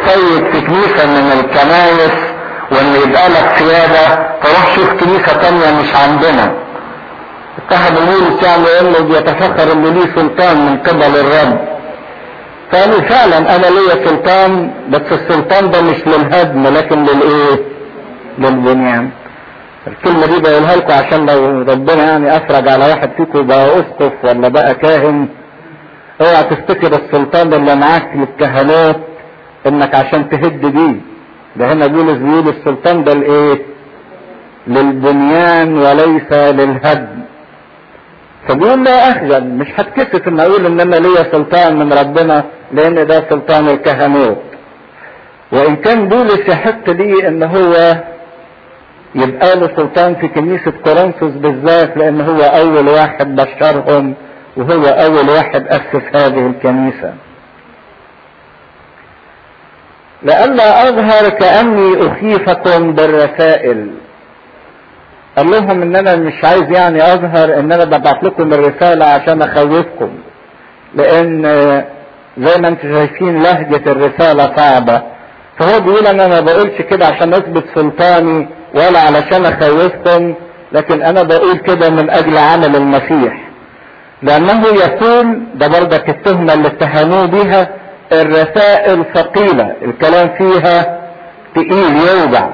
تتسيد في كنيسة من الكنايس وان يبقى لك سيادة تروح شوف كنيسة تانية مش عندنا اتخذ بولس يعني انه بيتفخر انه ليه سلطان من قبل الرب قالوا فعلا انا ليا سلطان بس السلطان ده مش للهدم لكن للايه للبنيان الكلمة دي بقولها لكم عشان لو ربنا يعني افرج على واحد فيكم بقى اسقف ولا بقى كاهن اوعى تفتكر السلطان اللي معاك للكهنوت انك عشان تهد بيه ده هنا بولس بيقول السلطان ده لايه للبنيان وليس للهدم فبيقول لا اخجل مش هتكسف ان اقول ان انا ليا سلطان من ربنا لان ده سلطان الكهنوت وان كان بولس يحق لي ان هو يبقى له سلطان في كنيسة كورنثوس بالذات لان هو اول واحد بشرهم وهو اول واحد اسس هذه الكنيسة لئلا اظهر كاني اخيفكم بالرسائل قال لهم ان انا مش عايز يعني اظهر ان انا ببعت لكم الرسالة عشان اخوفكم لان زي ما انتم شايفين لهجة الرسالة صعبة فهو بيقول انا ما بقولش كده عشان اثبت سلطاني ولا علشان اخوفكم لكن انا بقول كده من اجل عمل المسيح لانه يقول ده برضك التهمة اللي اتهموه بها الرسائل ثقيلة الكلام فيها تقيل يوجع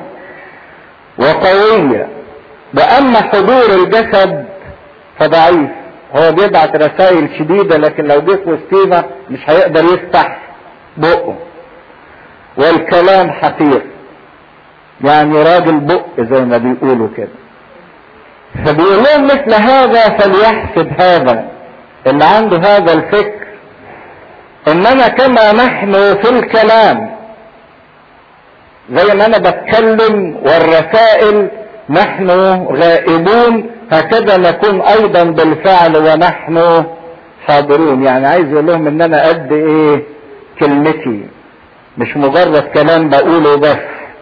وقوية واما حضور الجسد فضعيف هو بيبعت رسائل شديدة لكن لو جه وسطينا مش هيقدر يفتح بقه والكلام حقير يعني راجل بق زي ما بيقولوا كده فبيقول لهم مثل هذا فليحسب هذا اللي عنده هذا الفكر اننا كما نحن في الكلام زي ما انا بتكلم والرسائل نحن غائبون هكذا نكون ايضا بالفعل ونحن حاضرون يعني عايز يقول لهم ان انا قد ايه كلمتي مش مجرد كلام بقوله بس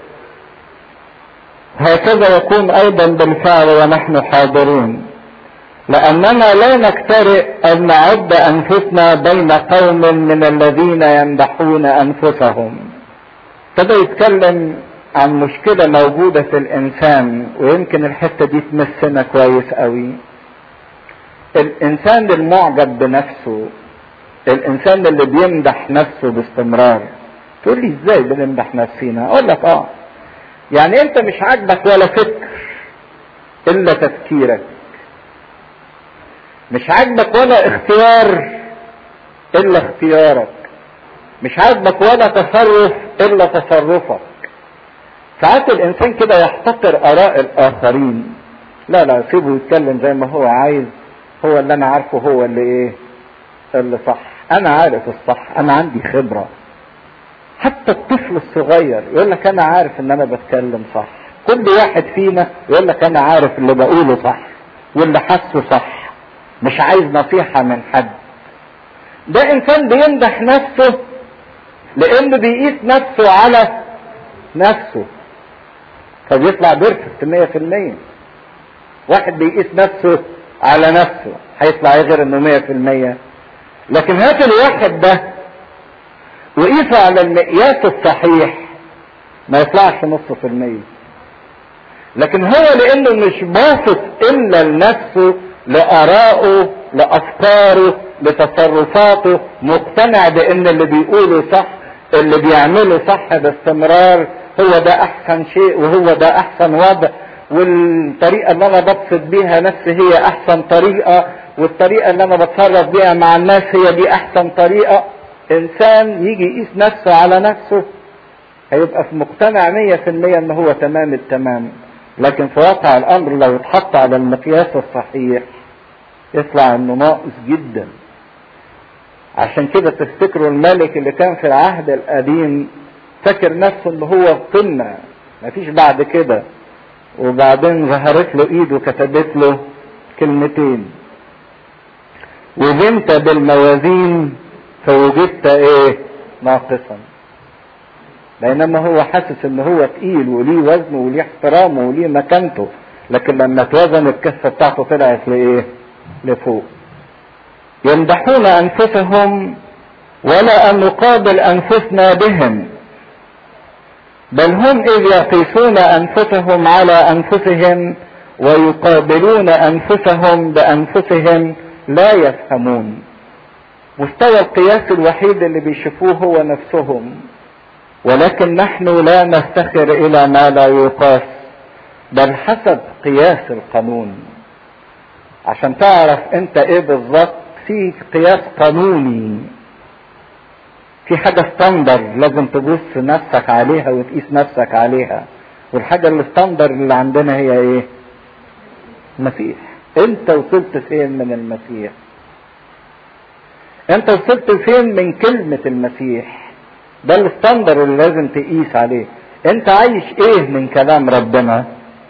هكذا يكون ايضا بالفعل ونحن حاضرون لاننا لا نكترئ ان نعد انفسنا بين قوم من الذين يمدحون انفسهم ابتدى يتكلم عن مشكلة موجودة في الانسان ويمكن الحتة دي تمسنا كويس قوي الانسان المعجب بنفسه الانسان اللي بيمدح نفسه باستمرار تقول لي ازاي بنمدح نفسينا اقول لك اه يعني انت مش عاجبك ولا فكر الا تفكيرك مش عاجبك ولا اختيار الا اختيارك مش عاجبك ولا تصرف الا تصرفك ساعات الانسان كده يحتقر اراء الاخرين لا لا سيبه يتكلم زي ما هو عايز هو اللي انا عارفه هو اللي ايه اللي صح انا عارف الصح انا عندي خبرة حتى الطفل الصغير يقول لك انا عارف ان انا بتكلم صح كل واحد فينا يقول لك انا عارف اللي بقوله صح واللي حاسه صح مش عايز نصيحة من حد ده انسان بيمدح نفسه لانه بيقيس نفسه على نفسه فبيطلع بيرفكت مية في المية واحد بيقيس نفسه على نفسه هيطلع غير انه مية في المية لكن هات الواحد ده وقيسه على المقياس الصحيح ما يطلعش نص في المية لكن هو لانه مش باصص الا لنفسه لارائه لافكاره لتصرفاته مقتنع بان اللي بيقوله صح اللي بيعمله صح باستمرار هو ده احسن شيء وهو ده احسن وضع والطريقة اللي انا ببسط بيها نفسي هي احسن طريقة والطريقة اللي انا بتصرف بيها مع الناس هي دي احسن طريقة انسان يجي يقيس نفسه على نفسه هيبقى في مقتنع مية في المية ان هو تمام التمام لكن في واقع الامر لو اتحط على المقياس الصحيح يطلع انه ناقص جدا عشان كده تفتكروا الملك اللي كان في العهد القديم فاكر نفسه ان هو قمة مفيش بعد كده وبعدين ظهرت له ايد وكتبت له كلمتين وزنت بالموازين فوجدت ايه ناقصا بينما هو حاسس ان هو تقيل وليه وزنه وليه احترامه وليه مكانته لكن لما اتوزن الكفه بتاعته طلعت لايه لفوق يمدحون انفسهم ولا ان نقابل انفسنا بهم بل هم اذ يقيسون انفسهم على انفسهم ويقابلون انفسهم بانفسهم لا يفهمون مستوى القياس الوحيد اللي بيشوفوه هو نفسهم ولكن نحن لا نفتخر الى ما لا يقاس بل حسب قياس القانون عشان تعرف انت ايه بالظبط في قياس قانوني في حاجة ستاندر لازم تبص نفسك عليها وتقيس نفسك عليها والحاجة الستاندر اللي عندنا هي ايه المسيح انت وصلت فين من المسيح انت وصلت فين من كلمة المسيح ده الستاندر اللي لازم تقيس عليه انت عايش ايه من كلام ربنا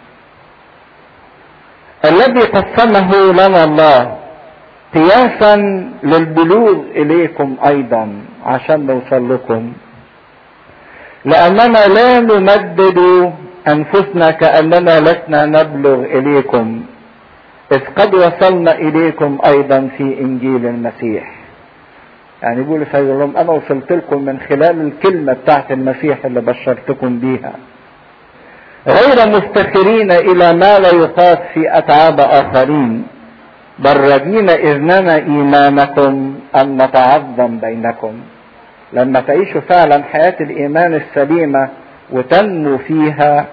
الذي قسمه لنا الله قياسا للبلوغ اليكم ايضا عشان نوصل لكم لاننا لا نمدد انفسنا كاننا لسنا نبلغ اليكم اذ قد وصلنا اليكم ايضا في انجيل المسيح يعني بولس هيقول لهم انا وصلت لكم من خلال الكلمه بتاعت المسيح اللي بشرتكم بيها غير مفتخرين الى ما لا يقاس في اتعاب اخرين بل رجين اذ ننى ايمانكم ان نتعظم بينكم لما تعيشوا فعلا حياه الايمان السليمه وتنمو فيها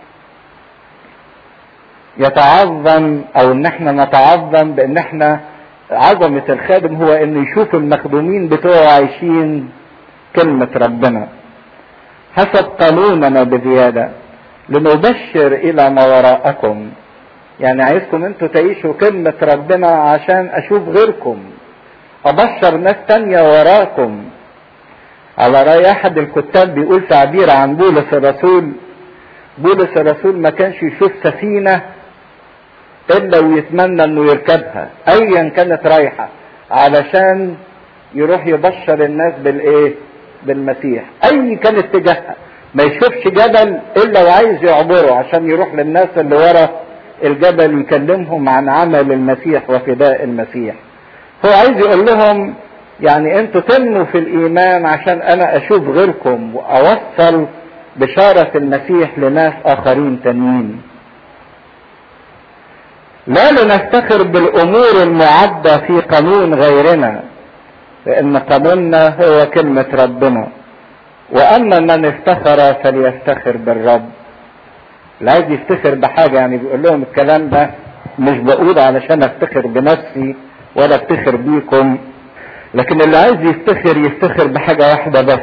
يتعظم او ان احنا نتعظم بان احنا عظمة الخادم هو انه يشوف المخدومين بتوعه عايشين كلمة ربنا حسب قانوننا بزيادة لنبشر الى ما وراءكم يعني عايزكم انتوا تعيشوا كلمة ربنا عشان اشوف غيركم ابشر ناس تانية وراكم على رأي احد الكتاب بيقول تعبير عن بولس الرسول بولس الرسول ما كانش يشوف سفينة الا ويتمنى انه يركبها ايا كانت رايحة علشان يروح يبشر الناس بالايه بالمسيح اي كان اتجاهها ما يشوفش جبل الا وعايز يعبره عشان يروح للناس اللي ورا الجبل يكلمهم عن عمل المسيح وفداء المسيح هو عايز يقول لهم يعني انتوا تنموا في الايمان عشان انا اشوف غيركم واوصل بشارة المسيح لناس اخرين تانيين لا لنفتخر بالامور المعدة في قانون غيرنا لان قانوننا هو كلمة ربنا واما من افتخر فليفتخر بالرب اللي عايز يفتخر بحاجة يعني بيقول لهم الكلام ده مش بقول علشان افتخر بنفسي ولا افتخر بيكم لكن اللي عايز يفتخر يفتخر بحاجة واحدة بس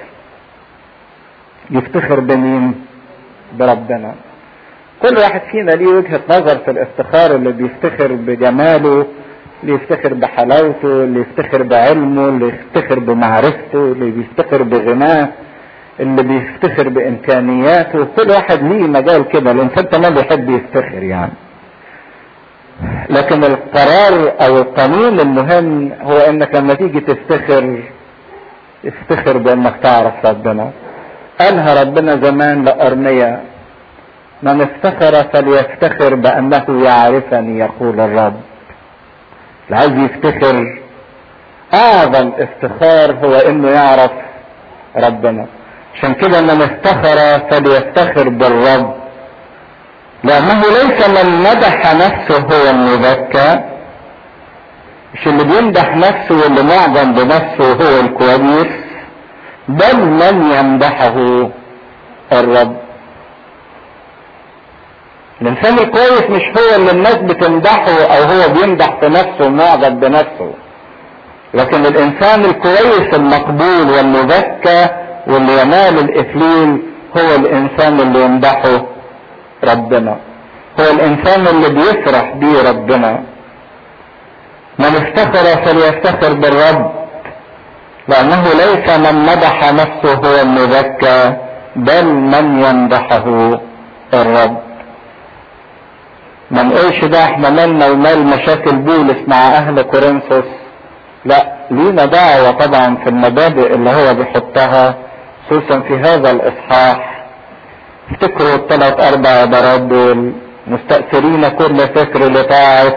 يفتخر بمين بربنا كل واحد فينا ليه وجهة نظر في الافتخار اللي بيفتخر بجماله اللي يفتخر بحلاوته اللي يفتخر بعلمه اللي يفتخر بمعرفته اللي بيفتخر بغناه اللي بيفتخر بامكانياته كل واحد ليه مجال كده الانسان كمان بيحب يفتخر يعني لكن القرار او القانون المهم هو انك لما تيجي تفتخر افتخر بانك تعرف ربنا قالها ربنا زمان لارميا من افتخر فليفتخر بانه يعرفني يقول الرب اللي عايز يفتخر اعظم افتخار هو انه يعرف ربنا عشان كده من افتخر فليفتخر بالرب لانه ليس من مدح نفسه هو المزكى مش اللي بيمدح نفسه واللي معجب بنفسه هو الكويس بل من يمدحه الرب الانسان الكويس مش هو اللي الناس بتمدحه او هو بيمدح في نفسه ومعجب بنفسه لكن الانسان الكويس المقبول والمزكى واللي ينال الاكليل هو الانسان اللي يمدحه ربنا هو الانسان اللي بيفرح بيه ربنا من افتخر فليفتخر بالرب لانه ليس من مدح نفسه هو المزكى بل من يمدحه الرب ما نقولش ده احنا مالنا ومال مشاكل بولس مع اهل كورنثوس لا لينا دعوة طبعا في المبادئ اللي هو بيحطها خصوصا في هذا الاصحاح افتكروا الثلاث اربع عبارات دول مستأثرين كل فكر لطاعة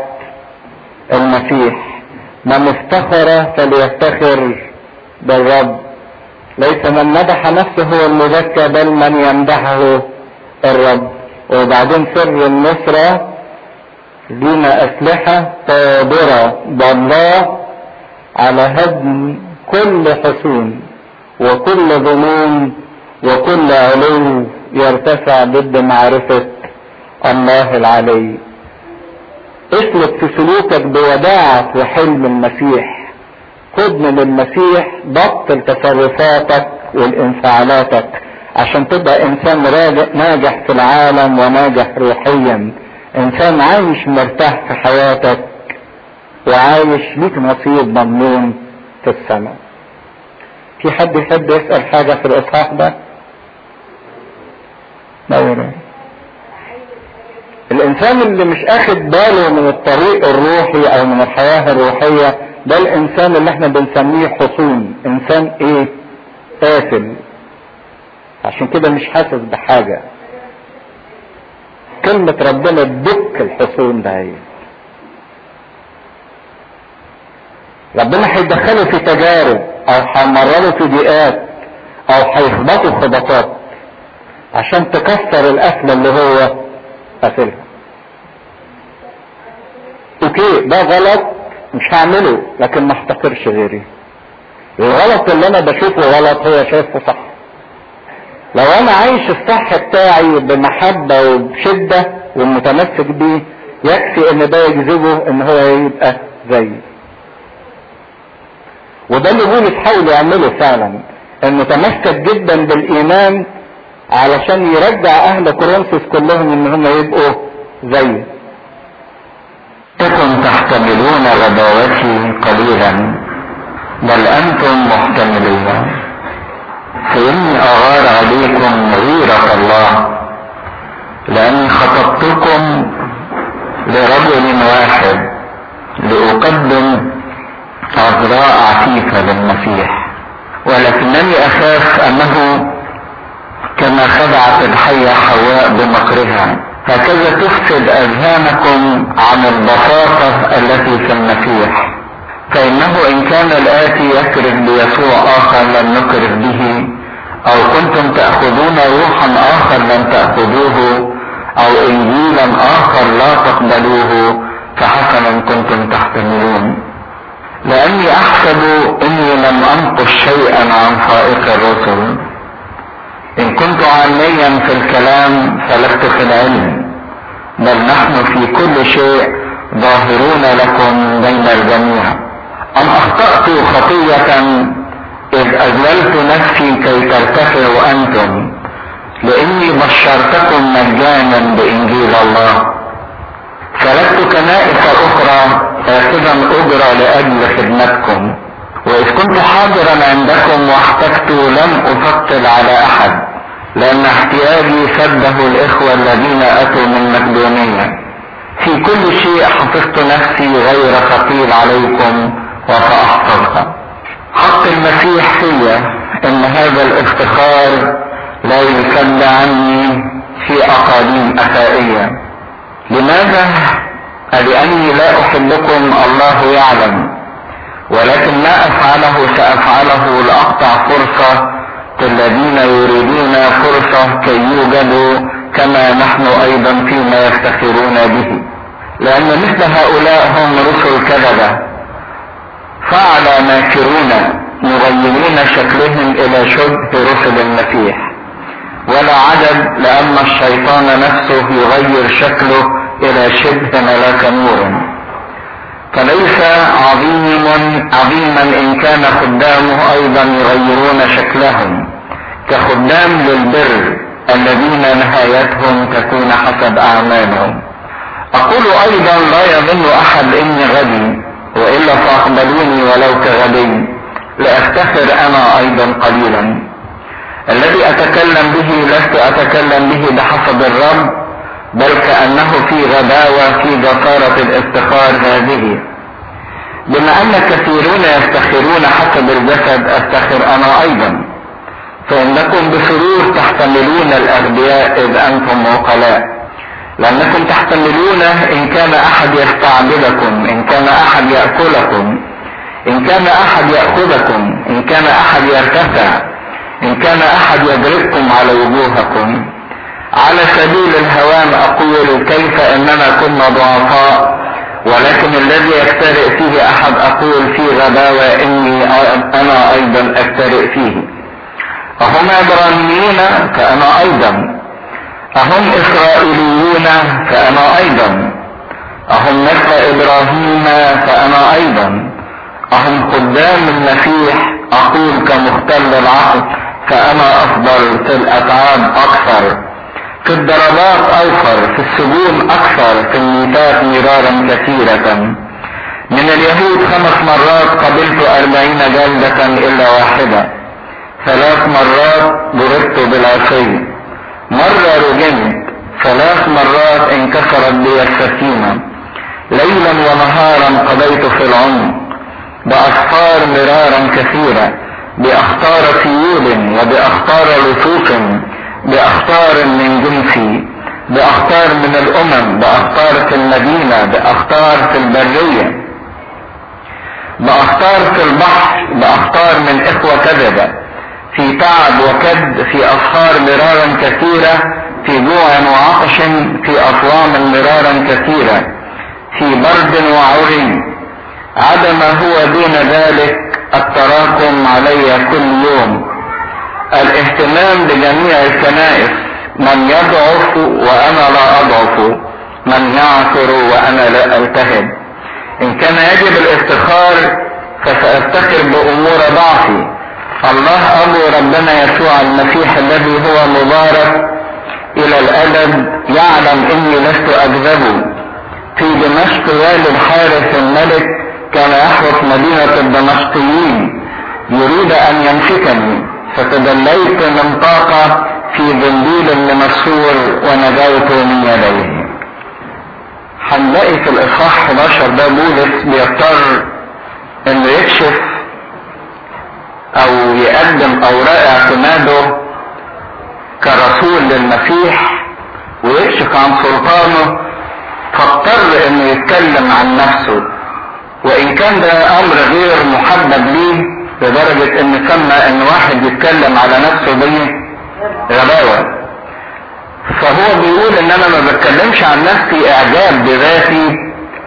المسيح من افتخر فليفتخر بالرب ليس من مدح نفسه هو المزكى بل من يمدحه الرب وبعدين سر النصرة لنا أسلحة قادرة بالله على هدم كل حصون وكل ظنون وكل علو يرتفع ضد معرفة الله العلي اسلك في سلوكك بوداعة وحلم المسيح خد من المسيح ضبط تصرفاتك والانفعالاتك عشان تبقى انسان ناجح في العالم وناجح روحيا انسان عايش مرتاح في حياتك وعايش ليك نصيب مضمون في السماء في حد يحب يسأل حاجة في الإصحاح ده؟ نورا الإنسان اللي مش أخد باله من الطريق الروحي أو من الحياة الروحية ده الإنسان اللي احنا بنسميه حصون إنسان إيه؟ قاتل عشان كده مش حاسس بحاجة كلمة ربنا تدك الحصون ده هي. ربنا هيدخله في تجارب او هيمرره في ضيقات او هيخبطه خبطات عشان تكسر القفلة اللي هو قافلها اوكي ده غلط مش هعمله لكن ما احتقرش غيري الغلط اللي انا بشوفه غلط هو شايفه صح لو انا عايش الصح بتاعي بمحبة وبشدة ومتمسك بيه يكفي ان ده يجذبه ان هو يبقى زيي وده اللي بولس حاول يعمله فعلا انه تمسك جدا بالايمان علشان يرجع اهل كورنثوس كلهم ان هم يبقوا زيه تكن تحتملون غباوتي قليلا بل انتم محتملون فاني اغار عليكم غيرة الله لاني خطبتكم لرجل واحد لاقدم عذراء عفيفة للمسيح ولكنني اخاف انه كما خدعت الحية حواء بمكرها هكذا تفسد اذهانكم عن البساطة التي في المسيح فانه ان كان الاتي يكرز بيسوع اخر لم نكرز به او كنتم تأخذون روحا اخر لم تأخذوه او انجيلا اخر لا تقبلوه فحسنا كنتم تحتملون لاني احسب اني لم انقص شيئا عن فائق الرسل ان كنت عالميا في الكلام فلست في العلم بل نحن في كل شيء ظاهرون لكم بين الجميع ام اخطأت خطية اذ اذللت نفسي كي ترتفعوا انتم لاني بشرتكم مجانا بانجيل الله سلكت كنائس اخرى اخذا اجرى لاجل خدمتكم واذ كنت حاضرا عندكم واحتجت لم افضل على احد لان احتياجي سده الاخوة الذين اتوا من مقدونية في كل شيء حفظت نفسي غير ثقيل عليكم وساحفظها حق المسيح فيا ان هذا الافتخار لا يسد عني في اقاليم اخائيه لماذا لاني لا احبكم الله يعلم ولكن ما افعله سافعله لاقطع فرصة الذين يريدون فرصة كي يوجدوا كما نحن ايضا فيما يفتخرون به لان مثل هؤلاء هم رسل كذبة فعل ماكرون مغيرين شكلهم الى شبه رسل المسيح ولا عدد لان الشيطان نفسه يغير شكله الى شبه ملاك نور فليس عظيم عظيما ان كان خدامه ايضا يغيرون شكلهم كخدام للبر الذين نهايتهم تكون حسب اعمالهم اقول ايضا لا يظن احد اني غبي والا فاقبلوني ولو كغبي لافتخر انا ايضا قليلا الذي اتكلم به لست اتكلم به بحسب الرب بل كأنه في غباوة في جسارة الافتخار هذه بما أن كثيرون يفتخرون حسب الجسد أفتخر أنا أيضا فإنكم بسرور تحتملون الأغبياء إذ أنتم عقلاء لأنكم تحتملون إن كان أحد يستعبدكم إن كان أحد يأكلكم إن كان أحد يأخذكم إن كان أحد يرتفع ان كان احد يضربكم على وجوهكم على سبيل الهوان اقول كيف اننا كنا ضعفاء ولكن الذي يفترئ فيه احد اقول في غباوة اني انا ايضا افترئ فيه اهم عبرانيون فانا ايضا اهم اسرائيليون فانا ايضا اهم مثل ابراهيم فانا ايضا اهم قدام المسيح اقول كمختل العقل فانا افضل في الاتعاب اكثر في الضربات اوفر في السجون اكثر في الميتات مرارا كثيرة من اليهود خمس مرات قبلت اربعين جلدة الا واحدة ثلاث مرات ضربت بالعصي مرة رجمت ثلاث مرات انكسرت بي السفينة ليلا ونهارا قضيت في العمق بأخطار مرارا كثيرة بأخطار سيول وبأخطار لصوص بأخطار من جنسي بأخطار من الأمم بأخطار في المدينة بأخطار في البرية بأخطار في البحر بأخطار من إخوة كذبة في تعب وكد في أسهار مرارا كثيرة في جوع وعطش في أصوام مرارا كثيرة في برد وعري عدم هو دون ذلك التراكم علي كل يوم الاهتمام بجميع الكنائس من يضعف وانا لا اضعف من يعثر وانا لا التهب ان كان يجب الافتخار فسافتخر بامور ضعفي الله ابو ربنا يسوع المسيح الذي هو مبارك الى الابد يعلم اني لست اكذب في دمشق والي الحارث الملك كان يحرس مدينة الدمشقيين يريد ان يمسكني فتدليت من طاقة في ذنبيل من السور ونجوت من يديه هنلاقي في الاصحاح 11 ده بولس بيضطر انه يكشف او يقدم اوراق اعتماده كرسول للمسيح ويكشف عن سلطانه فاضطر انه يتكلم عن نفسه وان كان ده امر غير محبب ليه لدرجة ان سمى ان واحد يتكلم على نفسه دي غباوة فهو بيقول ان انا ما بتكلمش عن نفسي اعجاب بذاتي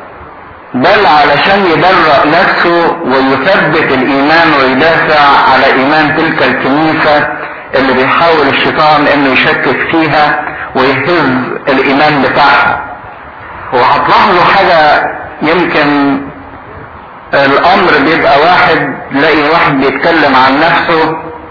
بل علشان يبرأ نفسه ويثبت الايمان ويدافع على ايمان تلك الكنيسة اللي بيحاول الشيطان انه يشكك فيها ويهز الايمان بتاعها وهتلاحظوا حاجة يمكن الامر بيبقى واحد تلاقي واحد بيتكلم عن نفسه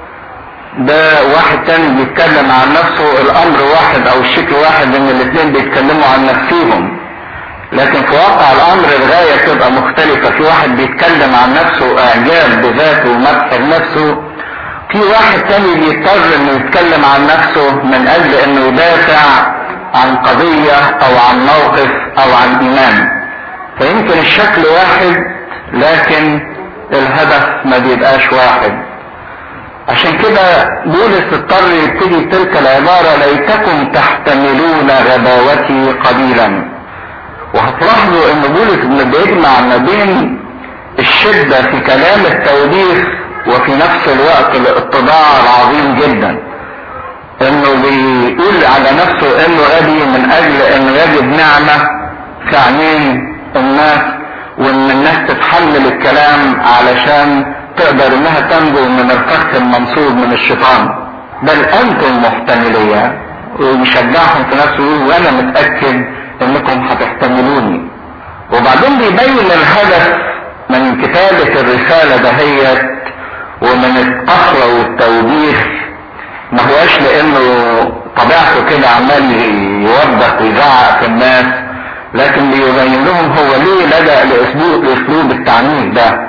ده واحد تاني بيتكلم عن نفسه الامر واحد او الشكل واحد ان الاثنين بيتكلموا عن نفسهم لكن في واقع الامر الغاية بتبقى مختلفة في واحد بيتكلم عن نفسه اعجاب بذاته ومدح لنفسه في واحد تاني بيضطر انه يتكلم عن نفسه من اجل انه يدافع عن قضية او عن موقف او عن ايمان فيمكن الشكل واحد لكن الهدف ما بيبقاش واحد عشان كده بولس اضطر يبتدي تلك العبارة ليتكم تحتملون غباوتي قليلا وهتلاحظوا ان بولس بيجمع ما بين الشدة في كلام التوبيخ وفي نفس الوقت الاتضاع العظيم جدا انه بيقول على نفسه انه غبي من اجل انه يجد نعمة في عينين الناس وان الناس تتحمل الكلام علشان تقدر انها تنجو من الفخ المنصوب من الشيطان بل انتم محتملية ويشجعهم في نفسه يقول وانا متأكد انكم هتحتملوني وبعدين بيبين الهدف من كتابة الرسالة دهيت ومن القسوة والتوبيخ ما هواش لانه طبيعته كده عمال يوبخ ويزعق في الناس لكن بيبين لهم هو ليه لجأ لاسلوب لاسلوب التعنيف ده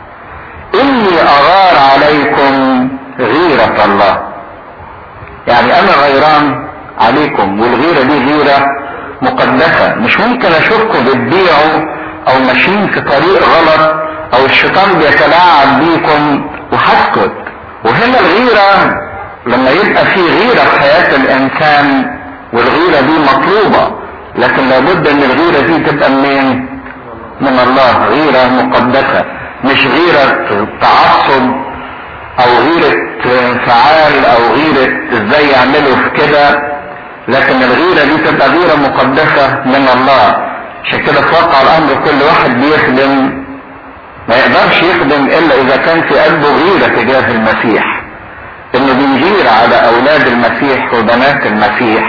اني اغار عليكم غيرة الله يعني انا غيران عليكم والغيرة دي غيرة مقدسة مش ممكن اشوفكم بتبيعوا او ماشيين في طريق غلط او الشيطان بيتلاعب بيكم وهسكت وهنا الغيرة لما يبقى في غيرة في حياة الانسان والغيرة دي مطلوبة لكن لابد ان الغيرة دي تبقى منين من الله غيرة مقدسة مش غيرة تعصب او غيرة انفعال او غيرة ازاي يعملوا في كده لكن الغيرة دي تبقى غيرة مقدسة من الله عشان كده في واقع الامر كل واحد بيخدم ما يقدرش يخدم الا اذا كان في قلبه غيرة تجاه المسيح انه بيغير على اولاد المسيح وبنات المسيح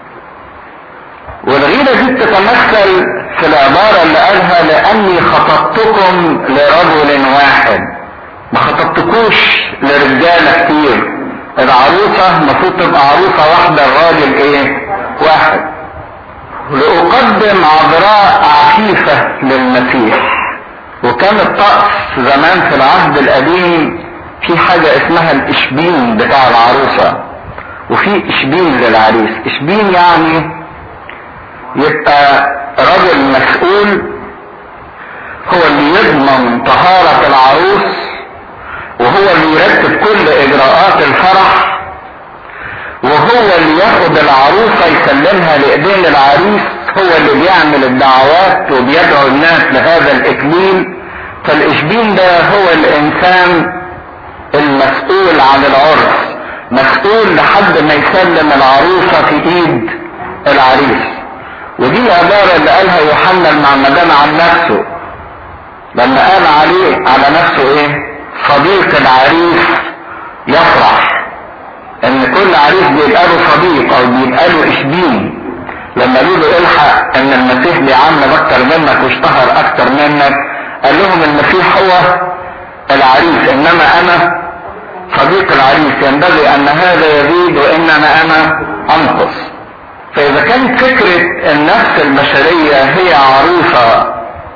والغيرة دي بتتمثل في العبارة اللي قالها لاني خطبتكم لرجل واحد ما خطبتكوش لرجالة كتير العروسة المفروض تبقى عروسة واحدة الراجل ايه واحد لأقدم عذراء عفيفة للمسيح وكان الطقس زمان في العهد القديم في حاجة اسمها الاشبين بتاع العروسة وفي اشبين للعريس اشبين يعني يبقى رجل مسؤول هو اللي يضمن طهارة العروس وهو اللي يرتب كل اجراءات الفرح وهو اللي ياخد العروسة يسلمها لايدين العريس هو اللي بيعمل الدعوات وبيدعو الناس لهذا الاكليل فالاشبين ده هو الانسان المسؤول عن العرس مسؤول لحد ما يسلم العروسة في ايد العريس ودي العبارة اللي قالها يوحنا المعمدان عن نفسه لما قال عليه على نفسه ايه صديق العريس يفرح ان كل عريس بيبقى له صديق او بيبقى له اشبين لما قالوا له الحق ان المسيح بيعمل اكتر منك واشتهر اكتر منك قال لهم المسيح هو العريس انما انا صديق العريس ينبغي ان هذا يزيد وانما انا انقص فاذا كانت فكرة النفس البشرية هي عروسة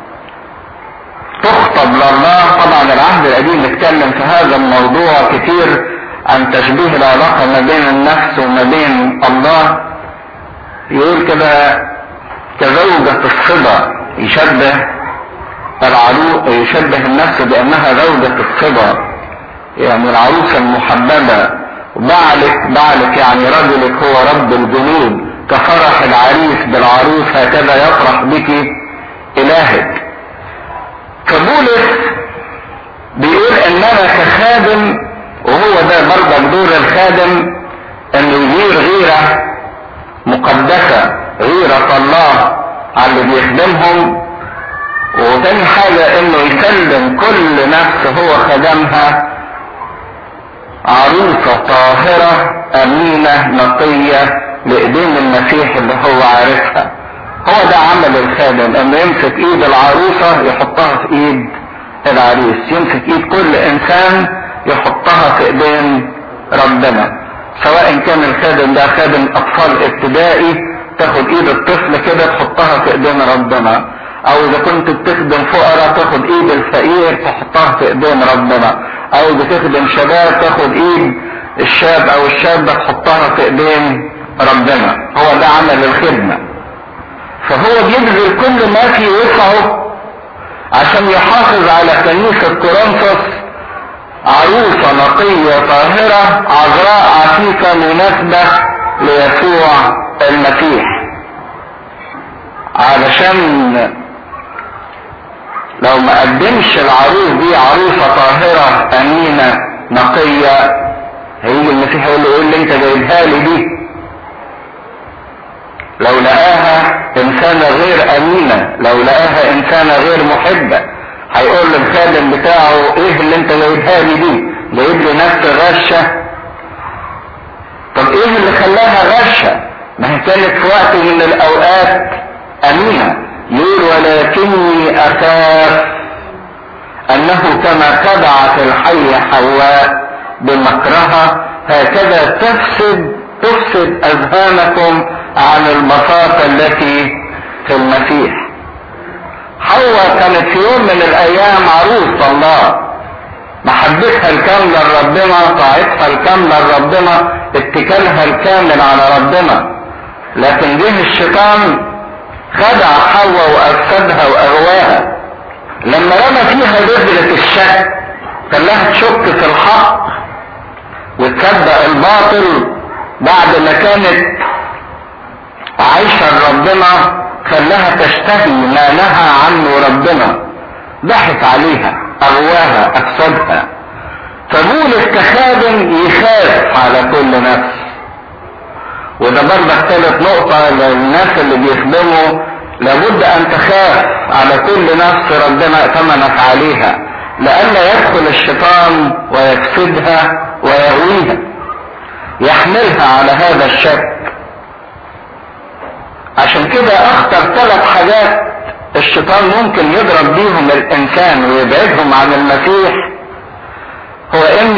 تخطب لله طبعا العهد القديم اتكلم في هذا الموضوع كتير عن تشبيه العلاقة ما بين النفس وما بين الله يقول كده كزوجة الصبا يشبه العروس يشبه النفس بانها زوجة الصبا يعني العروسة المحببة بعلك بعلك يعني رجلك هو رب الجنود كفرح العريس بالعروس هكذا يفرح بك الهك فبولس بيقول اننا كخادم وهو ده برضك دور الخادم انه يغير غيرة مقدسة غيرة الله على اللي بيخدمهم وتاني حاجة انه يسلم كل نفس هو خدمها عروسة طاهرة امينة نقية لايدين المسيح اللي هو عارفها هو ده عمل الخادم انه يمسك ايد العروسة يحطها في ايد العريس يمسك ايد كل انسان يحطها في ايدين ربنا سواء كان الخادم ده خادم اطفال ابتدائي تاخد ايد الطفل كده تحطها في ايدين ربنا او اذا كنت بتخدم فقراء تاخد ايد الفقير تحطها في ايدين ربنا او بتخدم شباب تاخد ايد الشاب او الشابة تحطها في ايدين ربنا هو ده عمل الخدمة فهو بيبذل كل ما في وسعه عشان يحافظ على كنيسة كورنثوس عروسة نقية طاهرة عذراء عفيفة مناسبة ليسوع المسيح علشان لو ما قدمش العروس دي عروسة طاهرة أمينة نقية هيجي المسيح يقول له ايه اللي انت جايبها لي دي لو لقاها انسانة غير امينة لو لقاها انسانة غير محبة هيقول للخادم بتاعه ايه اللي انت جايبها لي دي جايب لي نفس غشة طب ايه اللي خلاها غشة ما هي كانت في وقت من الاوقات امينة يقول ولكني اخاف انه كما خدعت الحية حواء بمكرها هكذا تفسد تفسد اذهانكم عن البساطة التي في المسيح حواء كانت في يوم من الايام عروس الله محبتها الكاملة لربنا طاعتها الكاملة لربنا اتكالها الكامل على ربنا لكن جه الشيطان خدع حواء وافسدها واغواها لما رمى فيها بذرة الشك خلاها تشك في الحق وتصدق الباطل بعد ما كانت عايشة ربنا خلاها تشتهي ما نهى عنه ربنا ضحك عليها اغواها افسدها فبولس كخادم يخاف على كل نفس وده برضك ثالث نقطة للناس اللي بيخدموا لابد ان تخاف على كل نفس ربنا ائتمنك عليها لئلا يدخل الشيطان ويفسدها ويهويها يحملها على هذا الشك عشان كده اخطر ثلاث حاجات الشيطان ممكن يضرب بيهم الانسان ويبعدهم عن المسيح هو ان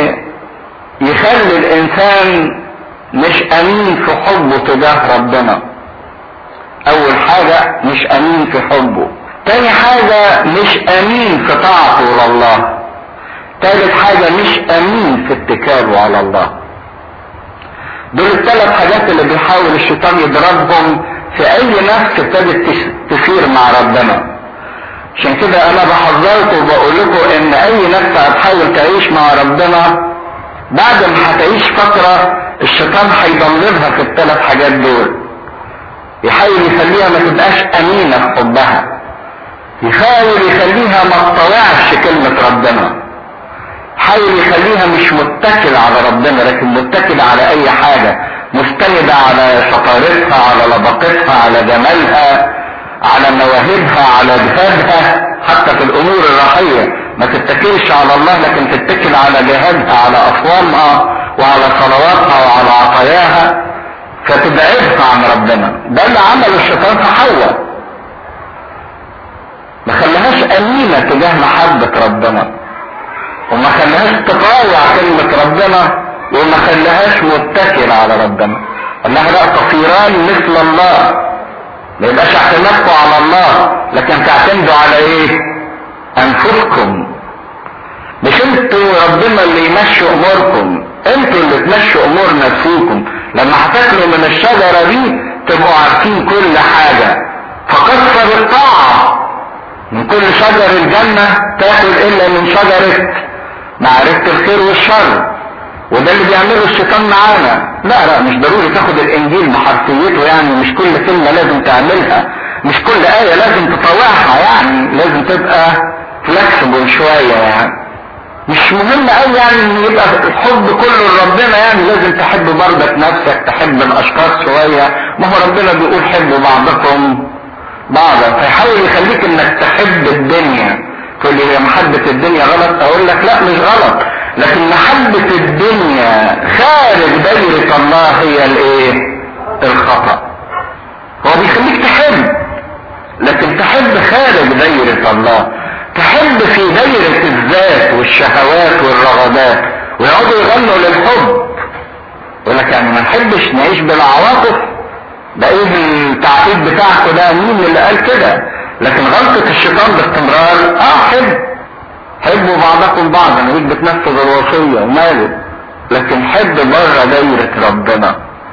يخلي الانسان مش امين في حبه تجاه ربنا اول حاجة مش امين في حبه تاني حاجة مش امين في طاعته لله تالت حاجة مش امين في اتكاله على الله دول الثلاث حاجات اللي بيحاول الشيطان يضربهم في اي نفس ابتدت تسير مع ربنا عشان كده انا بحذركم وبقول لكم ان اي نفس هتحاول تعيش مع ربنا بعد ما هتعيش فترة الشيطان هيضللها في الثلاث حاجات دول يحاول يخليها ما تبقاش امينة في حبها يحاول يخليها ما تطوعش كلمة ربنا حاول يخليها مش متكل على ربنا لكن متكل على اي حاجة مستندة على شطارتها على لبقتها على جمالها على مواهبها على جهادها حتى في الامور الروحية ما تتكلش على الله لكن تتكل على جهادها على اصوامها وعلى صلواتها وعلى عطاياها فتبعدها عن ربنا ده اللي عمله الشيطان في حواء ما خلاهاش امينة تجاه محبة ربنا وما خلاهاش تطاوع كلمة ربنا وما خلاهاش متكل على ربنا قال لها لا تصيران مثل الله ما يبقاش اعتمادكم على الله لكن تعتمدوا على ايه انفسكم مش انتوا ربنا اللي يمشي اموركم انتوا اللي تمشوا امور نفسيكم لما هتاكلوا من الشجرة دي تبقوا عارفين كل حاجة فكسر الطاعة من كل شجر الجنة تاكل الا من شجرة معرفة الخير والشر وده اللي بيعمله الشيطان معانا لا لا مش ضروري تاخد الانجيل بحرفيته يعني مش كل كلمة لازم تعملها مش كل آية لازم تطوعها يعني لازم تبقى فلكسبل شوية يعني مش مهم قوي يعني ان يبقى الحب كله لربنا يعني لازم تحب برضك نفسك تحب الاشخاص شوية ما هو ربنا بيقول حبوا بعضكم بعضا فيحاول يخليك انك تحب الدنيا تقول لي هي محبة الدنيا غلط اقول لك لا مش غلط لكن محبة الدنيا خارج دايرة الله هي الايه الخطأ هو بيخليك تحب لكن تحب خارج دايرة الله تحب في دايرة الذات والشهوات والرغبات ويقعدوا يغنوا للحب يقول لك يعني ما نحبش نعيش بالعواطف ده ايه التعقيد بتاعكم ده مين اللي قال كده لكن غلطة الشيطان باستمرار اه حب حبوا بعضكم بعضا انك بتنفذ الوصية وماله لكن حب بره دايرة ربنا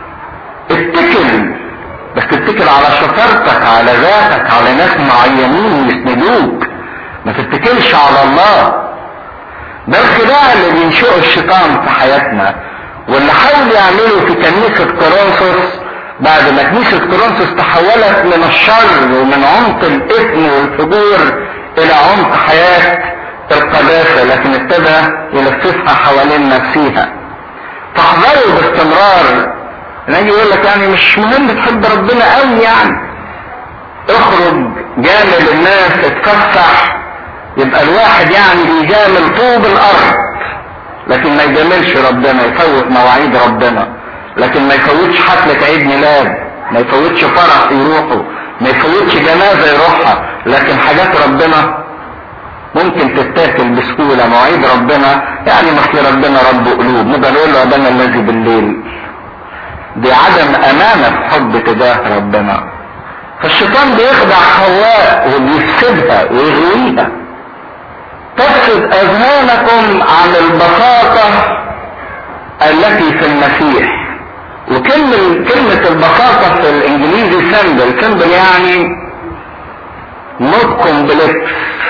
اتكل بس تتكل على شطارتك على ذاتك على ناس معينين يسندوك ما تتكلش على الله ده الخداع اللي بينشئه الشيطان في حياتنا واللي حاول يعمله في كنيسة كورنثوس بعد ما كنيسة كورنثوس تحولت من الشر ومن عمق الاثم والفجور الى عمق حياة القداسة لكن ابتدى يلففها حوالين نفسها فاحذروا باستمرار نجي يقول لك يعني مش مهم تحب ربنا قوي يعني اخرج جامل الناس اتفسح يبقى الواحد يعني بيجامل طوب الارض لكن ما يجاملش ربنا يفوت مواعيد ربنا لكن ما يفوتش حفلة عيد ميلاد ما يفوتش فرح يروحه ما يفوتش جنازة يروحها لكن حاجات ربنا ممكن تتاكل بسهولة مواعيد ربنا يعني مثل ربنا رب قلوب نبقى نقول له ربنا الذي بالليل دي عدم امانة في حب تجاه ربنا فالشيطان بيخدع حواء وبيفسدها ويغويها تفسد اذهانكم عن البساطة التي في المسيح وكلمة كلمة البساطة في الانجليزي سمبل سمبل يعني نوت كومبلكس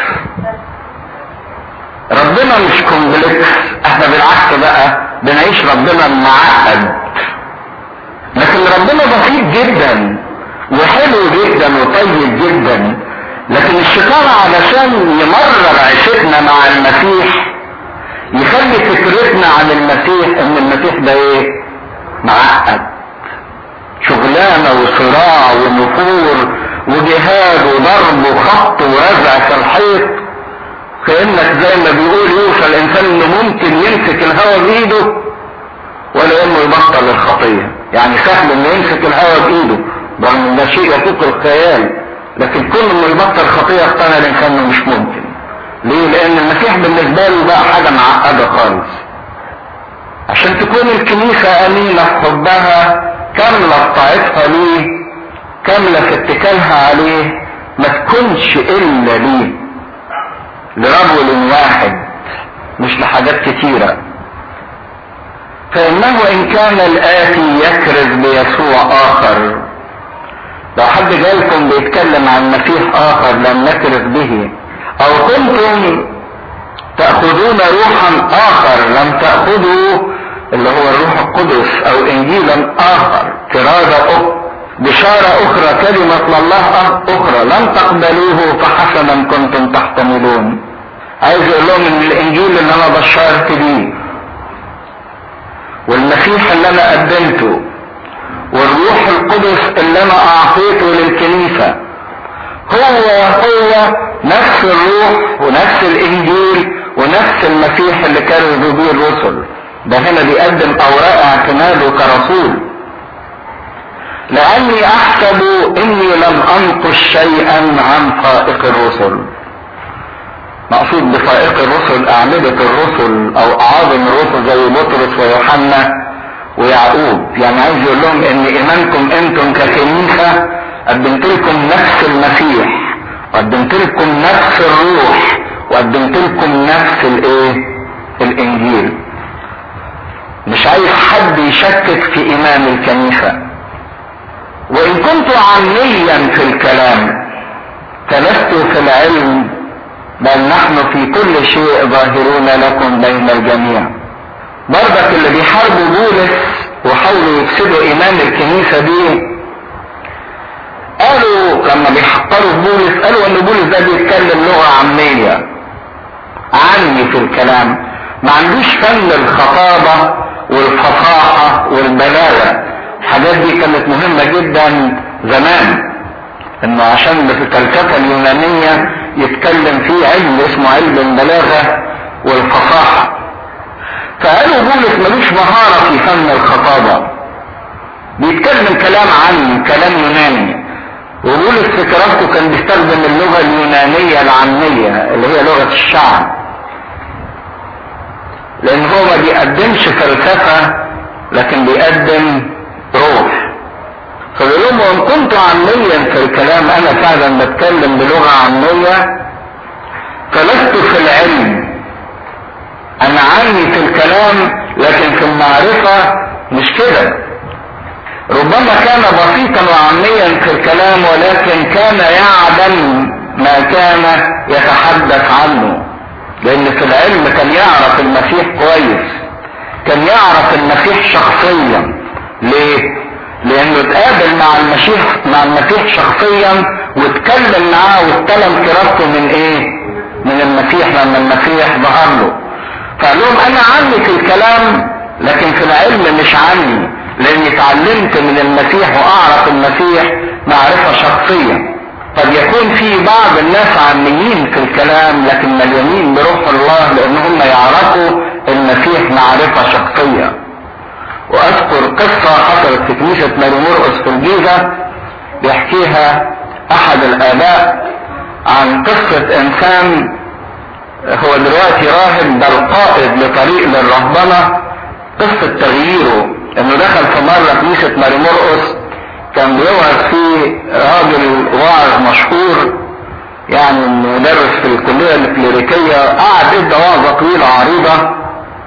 ربنا مش كومبلكس احنا بالعكس بقى بنعيش ربنا معقد لكن ربنا بسيط جدا وحلو جدا وطيب جدا لكن الشيطان علشان يمرر عيشتنا مع المسيح يخلي فكرتنا عن المسيح ان المسيح ده ايه معقد شغلانه وصراع ونفور وجهاد وضرب وخط ورزع في الحيط كانك زي ما بيقول يوصل الانسان انه ممكن يمسك الهوى بايده ولا انه يبطل الخطيه يعني سهل انه يمسك الهوى بايده رغم ان ده شيء يفوق الخيال لكن كل ما يبطل خطيه يقتنع الانسان انه مش ممكن ليه لان المسيح بالنسبه له بقى حاجه معقده خالص عشان تكون الكنيسه امينه في حبها كامله في طاعتها ليه كامله في اتكالها عليه ما تكونش الا ليه لرجل واحد مش لحاجات كتيره فانه ان كان الاتي يكرز بيسوع اخر لو حد جالكم بيتكلم عن مسيح اخر لم نكرز به او كنتم تأخذون روحا اخر لم تأخذوا اللي هو الروح القدس او انجيلا اخر كرازة اخرى بشارة اخرى كلمة الله اخرى لم تقبلوه فحسنا كنتم تحتملون عايز اقول لهم ان الانجيل اللي انا بشرت بيه والمسيح اللي انا قدمته والروح القدس اللي انا اعطيته للكنيسة هو هو نفس الروح ونفس الانجيل ونفس المسيح اللي كانوا به الرسل ده هنا بيقدم اوراق اعتماده كرسول لاني احسب اني لم انقش شيئا عن فائق الرسل مقصود بفائق الرسل اعمدة الرسل او اعاظم الرسل زي بطرس ويوحنا ويعقوب يعني عايز يقول لهم ان ايمانكم انتم ككنيسة قدمت لكم نفس المسيح وقدمت لكم نفس الروح وقدمت لكم نفس الايه الانجيل مش عايز حد يشكك في ايمان الكنيسة وان كنت عميا في الكلام فلست في العلم بل نحن في كل شيء ظاهرون لكم بين الجميع برضك اللي بيحاربوا بولس وحاولوا يفسدوا ايمان الكنيسة دي قالوا لما بيحقروا بولس قالوا ان بولس ده بيتكلم لغة عامية عامي في الكلام ما عندوش فن الخطابة والفصاحة والبلاغة الحاجات دي كانت مهمة جدا زمان انه عشان في الفلسفة اليونانية يتكلم فيه علم اسمه علم البلاغة والفصاحة فقالوا بولس ملوش مهارة في فن الخطابة بيتكلم كلام عن كلام يوناني وبولس في كرامته كان بيستخدم اللغة اليونانية العامية اللي هي لغة الشعب لان هو ما بيقدمش فلسفة لكن بيقدم روح فبيقول لهم وان كنت عاميا في الكلام انا فعلا بتكلم بلغة عامية فلست في العلم انا عامي في الكلام لكن في المعرفة مش كده ربما كان بسيطا وعاميا في الكلام ولكن كان يعلم ما كان يتحدث عنه لان في العلم كان يعرف المسيح كويس كان يعرف المسيح شخصيا ليه لانه اتقابل مع المسيح مع المسيح شخصيا واتكلم معاه واستلم كرامته من ايه من المسيح لما المسيح ظهر له فقال لهم انا عني في الكلام لكن في العلم مش عني لاني اتعلمت من المسيح واعرف المسيح معرفة شخصية قد يكون في بعض الناس عاميين في الكلام لكن مليانين بروح الله لان هم يعرفوا المسيح معرفة شخصية واذكر قصة حصلت في كنيسة ماري مرقس في الجيزة بيحكيها احد الاباء عن قصة انسان هو دلوقتي راهب ده القائد لطريق للرهبنة قصة تغييره انه دخل في مرة كنيسة ماري مرقس كان بيوعظ فيه راجل واعظ مشهور يعني مدرس في الكلية الكليريكية قعد ادى وعظة طويلة عريضة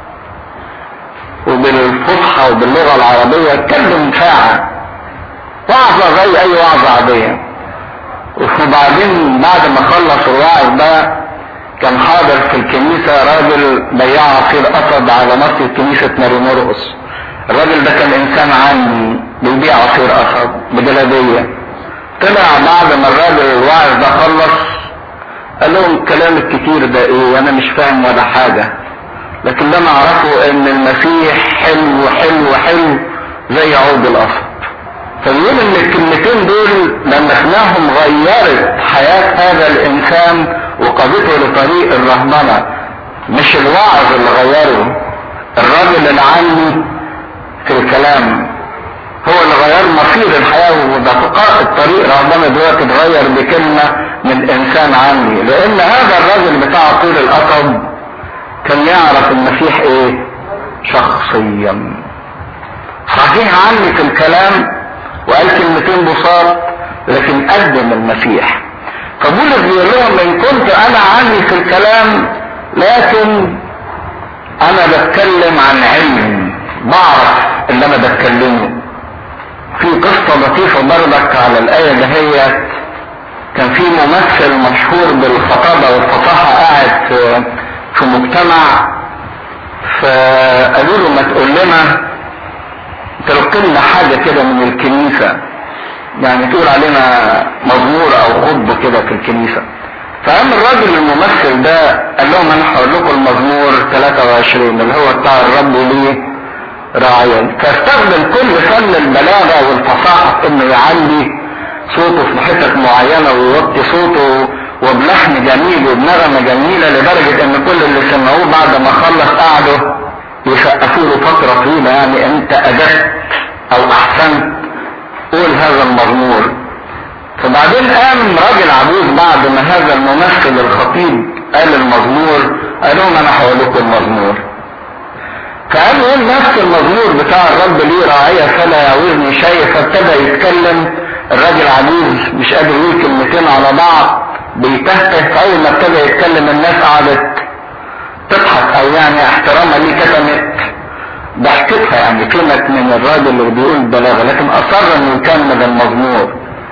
وبالفصحى وباللغة العربية اتكلم ساعة وعظة زي اي وعظة عادية وبعدين بعد ما خلص الوعظ ده كان حاضر في الكنيسة راجل بياع عصير قصب على مصر كنيسة ماري مرقس الراجل ده كان انسان عامي بيبيع عصير قصب بجلابية طلع بعد ما الراجل الواعظ ده خلص قال لهم الكلام الكتير ده ايه وانا مش فاهم ولا حاجة لكن اللي انا اعرفه ان المسيح حلو حلو حلو زي عود القصب فبيقول ان الكلمتين دول لما سمعهم غيرت حياة هذا الانسان وقادته لطريق الرهبنة مش الوعظ اللي غيره الراجل العامي في الكلام هو اللي غير مصير الحياة ودقائق الطريق ربنا دلوقتي اتغير بكلمة من انسان عامي لان هذا الراجل بتاع طول القصب كان يعرف المسيح ايه شخصيا صحيح عني في الكلام وقال كلمتين بساط لكن قدم المسيح فبولس بيقول لهم ان كنت انا عني في الكلام لكن انا بتكلم عن علم بعرف اللي انا بتكلمه في قصة لطيفة برضك على الآية اللي هي كان في ممثل مشهور بالخطابة والفصاحة قاعد في, في مجتمع فقالوا له ما تقول لنا ترك لنا حاجة كده من الكنيسة يعني تقول علينا مزمور او خطبة كده في الكنيسة فقام الراجل الممثل ده قال لهم انا هقول لكم المزمور 23 اللي هو بتاع الرب ليه راعيا فاستخدم كل فن البلاغة والفصاحة في انه يعلي صوته في حتت معينة ويوطي صوته وبلحن جميل وبنغمة جميلة لدرجة ان كل اللي سمعوه بعد ما خلص قعدوا يسقفوا له فترة طويلة يعني انت ادت او احسنت قول هذا المزمور فبعدين قام راجل عجوز بعد ما هذا الممثل الخطيب قال المزمور قال لهم انا هقول لكم المزمور فقال يقول نفس المزمور بتاع الرب ليه راعية فلا يعوزني شيء فابتدى يتكلم الراجل عجوز مش قادر يقول كلمتين على بعض بيتهته فاول ما ابتدى يتكلم الناس قعدت تضحك او يعني احتراما ليه كتمت ضحكتها يعني كلمة من الراجل اللي بيقول بلاغة لكن اصر انه يكمل المزمور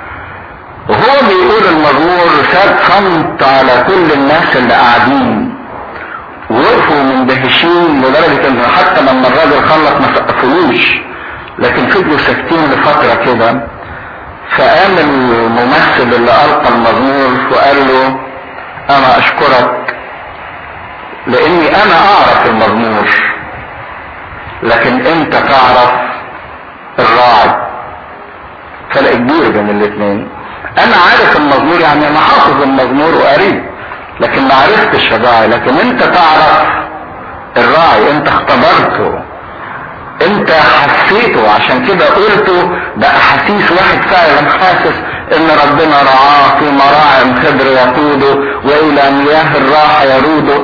وهو بيقول المزمور ساب صمت على كل الناس اللي قاعدين وقفوا مندهشين لدرجة ان حتى لما الراجل خلص ما سقفولوش لكن فضلوا ساكتين لفترة كده فقام الممثل اللي ألقى المزمور وقال له أنا أشكرك لأني أنا أعرف المزمور لكن أنت تعرف الراعي فرق كبير بين الاثنين أنا عارف المزمور يعني أنا حافظ المزمور وقريب لكن ما عرفتش الراعي لكن أنت تعرف الراعي أنت اختبرته انت حسيته عشان كده قلته بأحاسيس واحد فعلا حاسس ان ربنا رعاه في مراعم خضر يقوده والى مياه الراحة يروده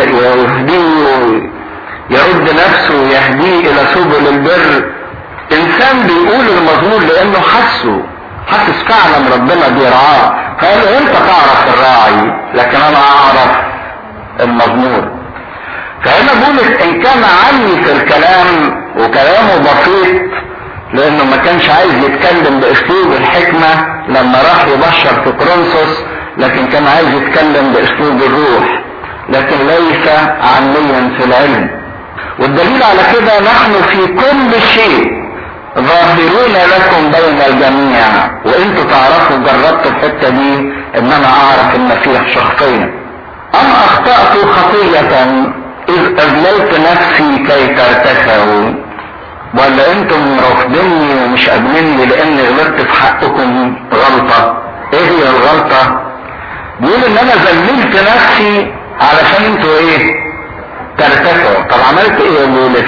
يهديه يرد نفسه يهديه الى سبل البر انسان بيقول المزمور لانه حسه حاسس فعلا ربنا بيرعاه فقال له انت تعرف الراعي لكن انا اعرف المزمور فهنا بولس ان كان عني في الكلام وكلامه بسيط لانه ما كانش عايز يتكلم باسلوب الحكمة لما راح يبشر في كورنثوس لكن كان عايز يتكلم باسلوب الروح لكن ليس عاميا في العلم والدليل على كده نحن في كل شيء ظاهرون لكم بين الجميع وانتوا تعرفوا جربتوا الحتة دي ان انا اعرف المسيح شخصيا ام اخطأت خطية اذ اذللت نفسي كي ترتكعوا ولا انتم رافضيني ومش قابليني لاني غلطت في حقكم غلطة ايه هي الغلطة بيقول ان انا ذللت نفسي علشان انتوا ايه ترتفعوا طب عملت ايه يا بولس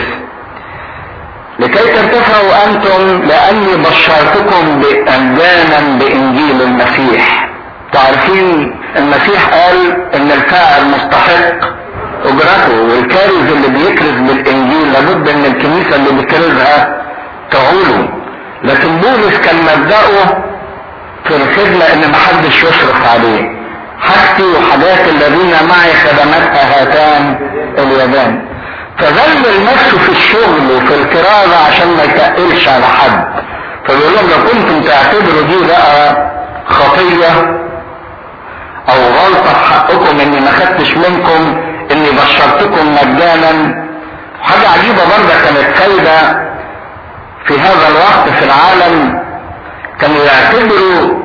لكي ترتفعوا انتم لاني بشرتكم بانجانا بانجيل المسيح تعرفين المسيح قال ان الفاعل مستحق اجرته والكارز اللي بيكرز بالانجيل لابد ان الكنيسه اللي بتكرزها تعوله لكن بولس كان مبدأه في الخدمة ان محدش يصرف عليه حاجتي وحاجات الذين معي خدمتها هاتان اليدان فذلل نفسه في الشغل وفي الكرازة عشان ما يتقلش على حد فبيقول لهم لو كنتم تعتبروا دي بقى خطية او غلطة في حقكم اني ما خدتش منكم اني بشرتكم مجانا حاجة عجيبة برضه كانت سايدة في هذا الوقت في العالم كانوا يعتبروا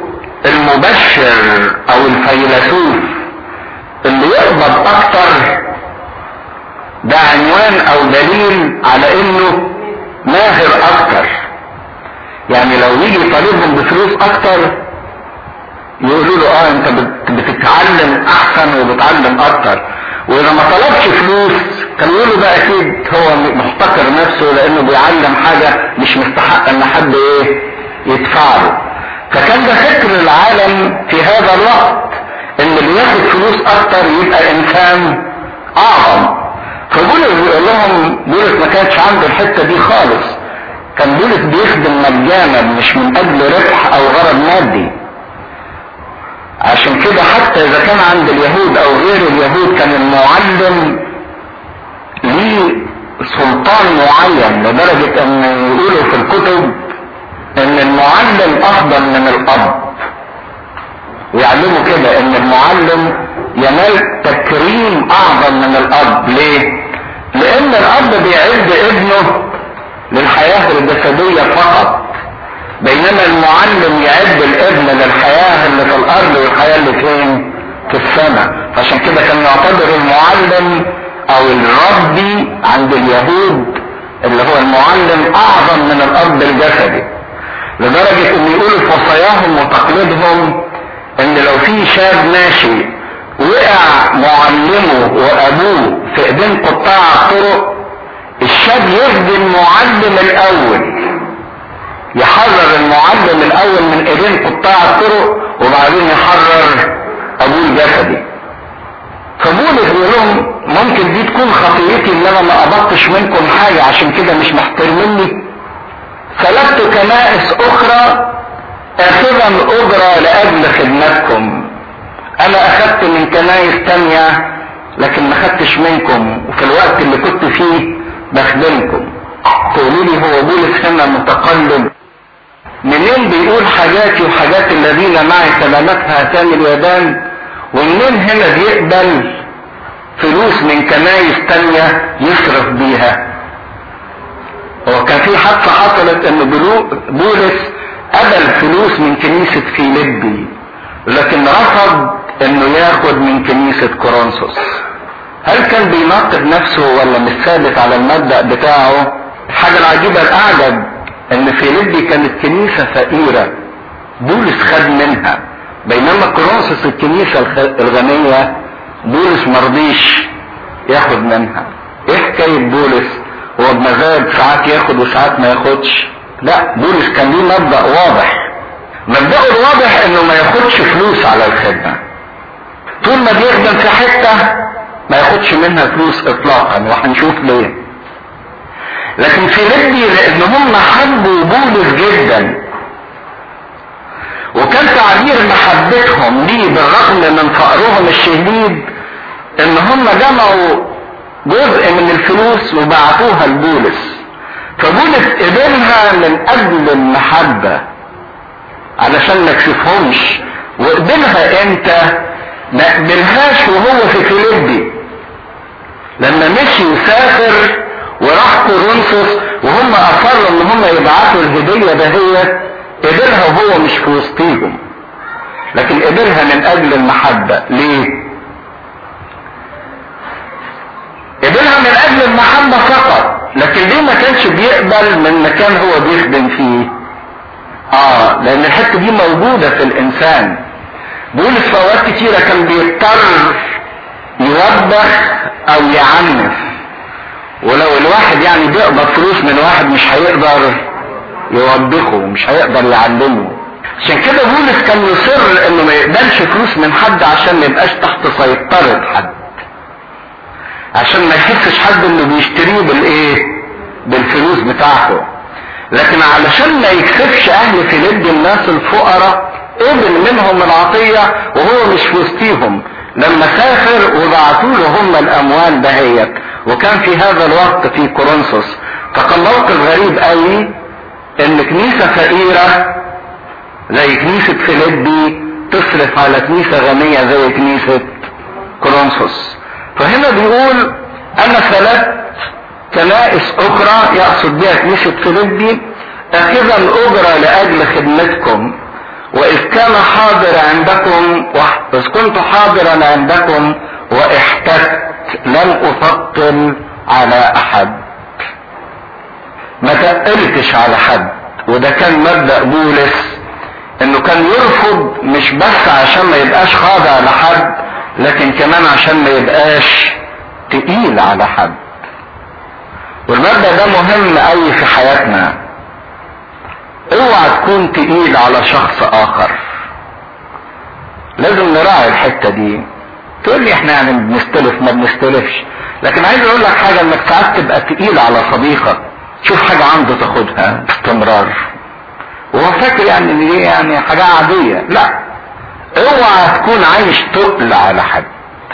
المبشر او الفيلسوف اللي يقبض اكتر ده عنوان او دليل على انه ماهر اكتر يعني لو يجي طالبهم بفلوس اكتر يقولوا له اه انت بتتعلم احسن وبتعلم اكتر واذا ما طلبش فلوس كان يقولوا ده اكيد هو محتكر نفسه لانه بيعلم حاجة مش مستحق ان حد ايه يدفع له فكان ده فكر العالم في هذا الوقت ان اللي ياخد فلوس اكتر يبقى انسان اعظم فبولس بيقول لهم بولس ما كانش عنده الحته دي خالص كان بولس بيخدم مجانا مش من اجل ربح او غرض مادي عشان كده حتى اذا كان عند اليهود او غير اليهود كان المعلم ليه سلطان معين لدرجة ان يقولوا في الكتب ان المعلم افضل من الاب ويعلموا كده ان المعلم ينال تكريم اعظم من الاب ليه لان الاب بيعد ابنه للحياة الجسدية فقط بينما المعلم يعد الابن للحياة اللي في الارض والحياة اللي فين في السماء عشان كده كان يعتبر المعلم او الربي عند اليهود اللي هو المعلم اعظم من الاب الجسدي لدرجة ان يقولوا في وصاياهم وتقليدهم ان لو في شاب ماشي وقع معلمه وابوه في ايدين قطاع الطرق الشاب يفدي المعلم الاول يحرر المعلم الاول من ايدين قطاع الطرق وبعدين يحرر ابوه الجسدي فبولس بيقول لهم ممكن دي تكون خطيتي ان انا ما قبضتش منكم حاجه عشان كده مش محترميني سلبت كنائس اخرى اخذا اجرى لاجل خدمتكم انا اخذت من كنائس تانية لكن ما خدتش منكم وفي الوقت اللي كنت فيه بخدمكم تقولوا لي هو بولس هنا متقلب منين بيقول حاجاتي وحاجات الذين معي سلامتها هاتان اليدان ومنين هنا بيقبل فلوس من كنايس تانية يصرف بيها هو كان في حادثة حصلت ان بولس قبل فلوس من كنيسة فيليبي لكن رفض انه ياخد من كنيسة كورنثوس هل كان بيناقض نفسه ولا مش ثابت على المبدأ بتاعه الحاجة العجيبة الاعجب ان فيليبي كانت كنيسة فقيرة بولس خد منها بينما كورنثوس الكنيسة الغنية بولس مرضيش ياخد منها ايه حكاية بولس هو بمزاج ساعات ياخد وساعات ما ياخدش لا بولس كان ليه مبدأ واضح مبدأه الواضح انه ما ياخدش فلوس على الخدمة طول ما بيخدم في حتة ما ياخدش منها فلوس اطلاقا وهنشوف ليه لكن في ليبي لان هم حبوا بولس جدا وكان تعبير محبتهم ليه بالرغم من فقرهم الشديد ان هم جمعوا جزء من الفلوس وبعتوها لبولس فبولس قبلها من اجل المحبة علشان ما يكشفهمش وقبلها امتى ما قبلهاش وهو في فيليبي لما مشي وسافر وراح كورنثوس وهم اصروا ان هم يبعتوا الهدية دهيت قبلها وهو مش في وسطيهم لكن قبلها من اجل المحبة ليه قبلها من اجل المحبة فقط لكن ليه ما كانش بيقبل من مكان هو بيخدم فيه اه لان الحتة دي موجودة في الانسان بولس في اوقات كتيرة كان بيضطر يوبخ او يعنف ولو الواحد يعني بيقبض فلوس من واحد مش هيقدر يوبخه مش هيقدر يعلمه عشان كده بولس كان يصر انه ما يقبلش فلوس من حد عشان ما يبقاش تحت سيطرة حد عشان ما يحسش حد انه بيشتريه بالايه بالفلوس بتاعته لكن علشان ما يكسبش اهل فيليب الناس الفقراء قبل منهم العطية وهو مش في وسطيهم لما سافر وبعتوا له هم الاموال دهيت وكان في هذا الوقت في كورنثوس فكان موقف غريب قوي ان كنيسة فقيرة زي كنيسة فيليبي تصرف على كنيسة غنية زي كنيسة كورنثوس فهنا بيقول انا ثلاث كنائس اخرى يقصد بها كنيسة فيليبي اخذا الاجرة لاجل خدمتكم واذ كان حاضر عندكم واذ كنت حاضرا عندكم واحتجت لم افطن على احد ما تقلتش على حد وده كان مبدأ بولس انه كان يرفض مش بس عشان ما يبقاش خاضع لحد لكن كمان عشان ما يبقاش تقيل على حد والمبدأ ده مهم قوي في حياتنا اوعى تكون تقيل على شخص اخر لازم نراعي الحته دي تقول لي احنا يعني بنستلف ما بنستلفش لكن عايز اقول لك حاجه انك ساعات تبقى تقيل على صديقك تشوف حاجه عنده تاخدها باستمرار وهو فاكر يعني ان دي يعني حاجه عاديه لا اوعى تكون عايش تقل على حد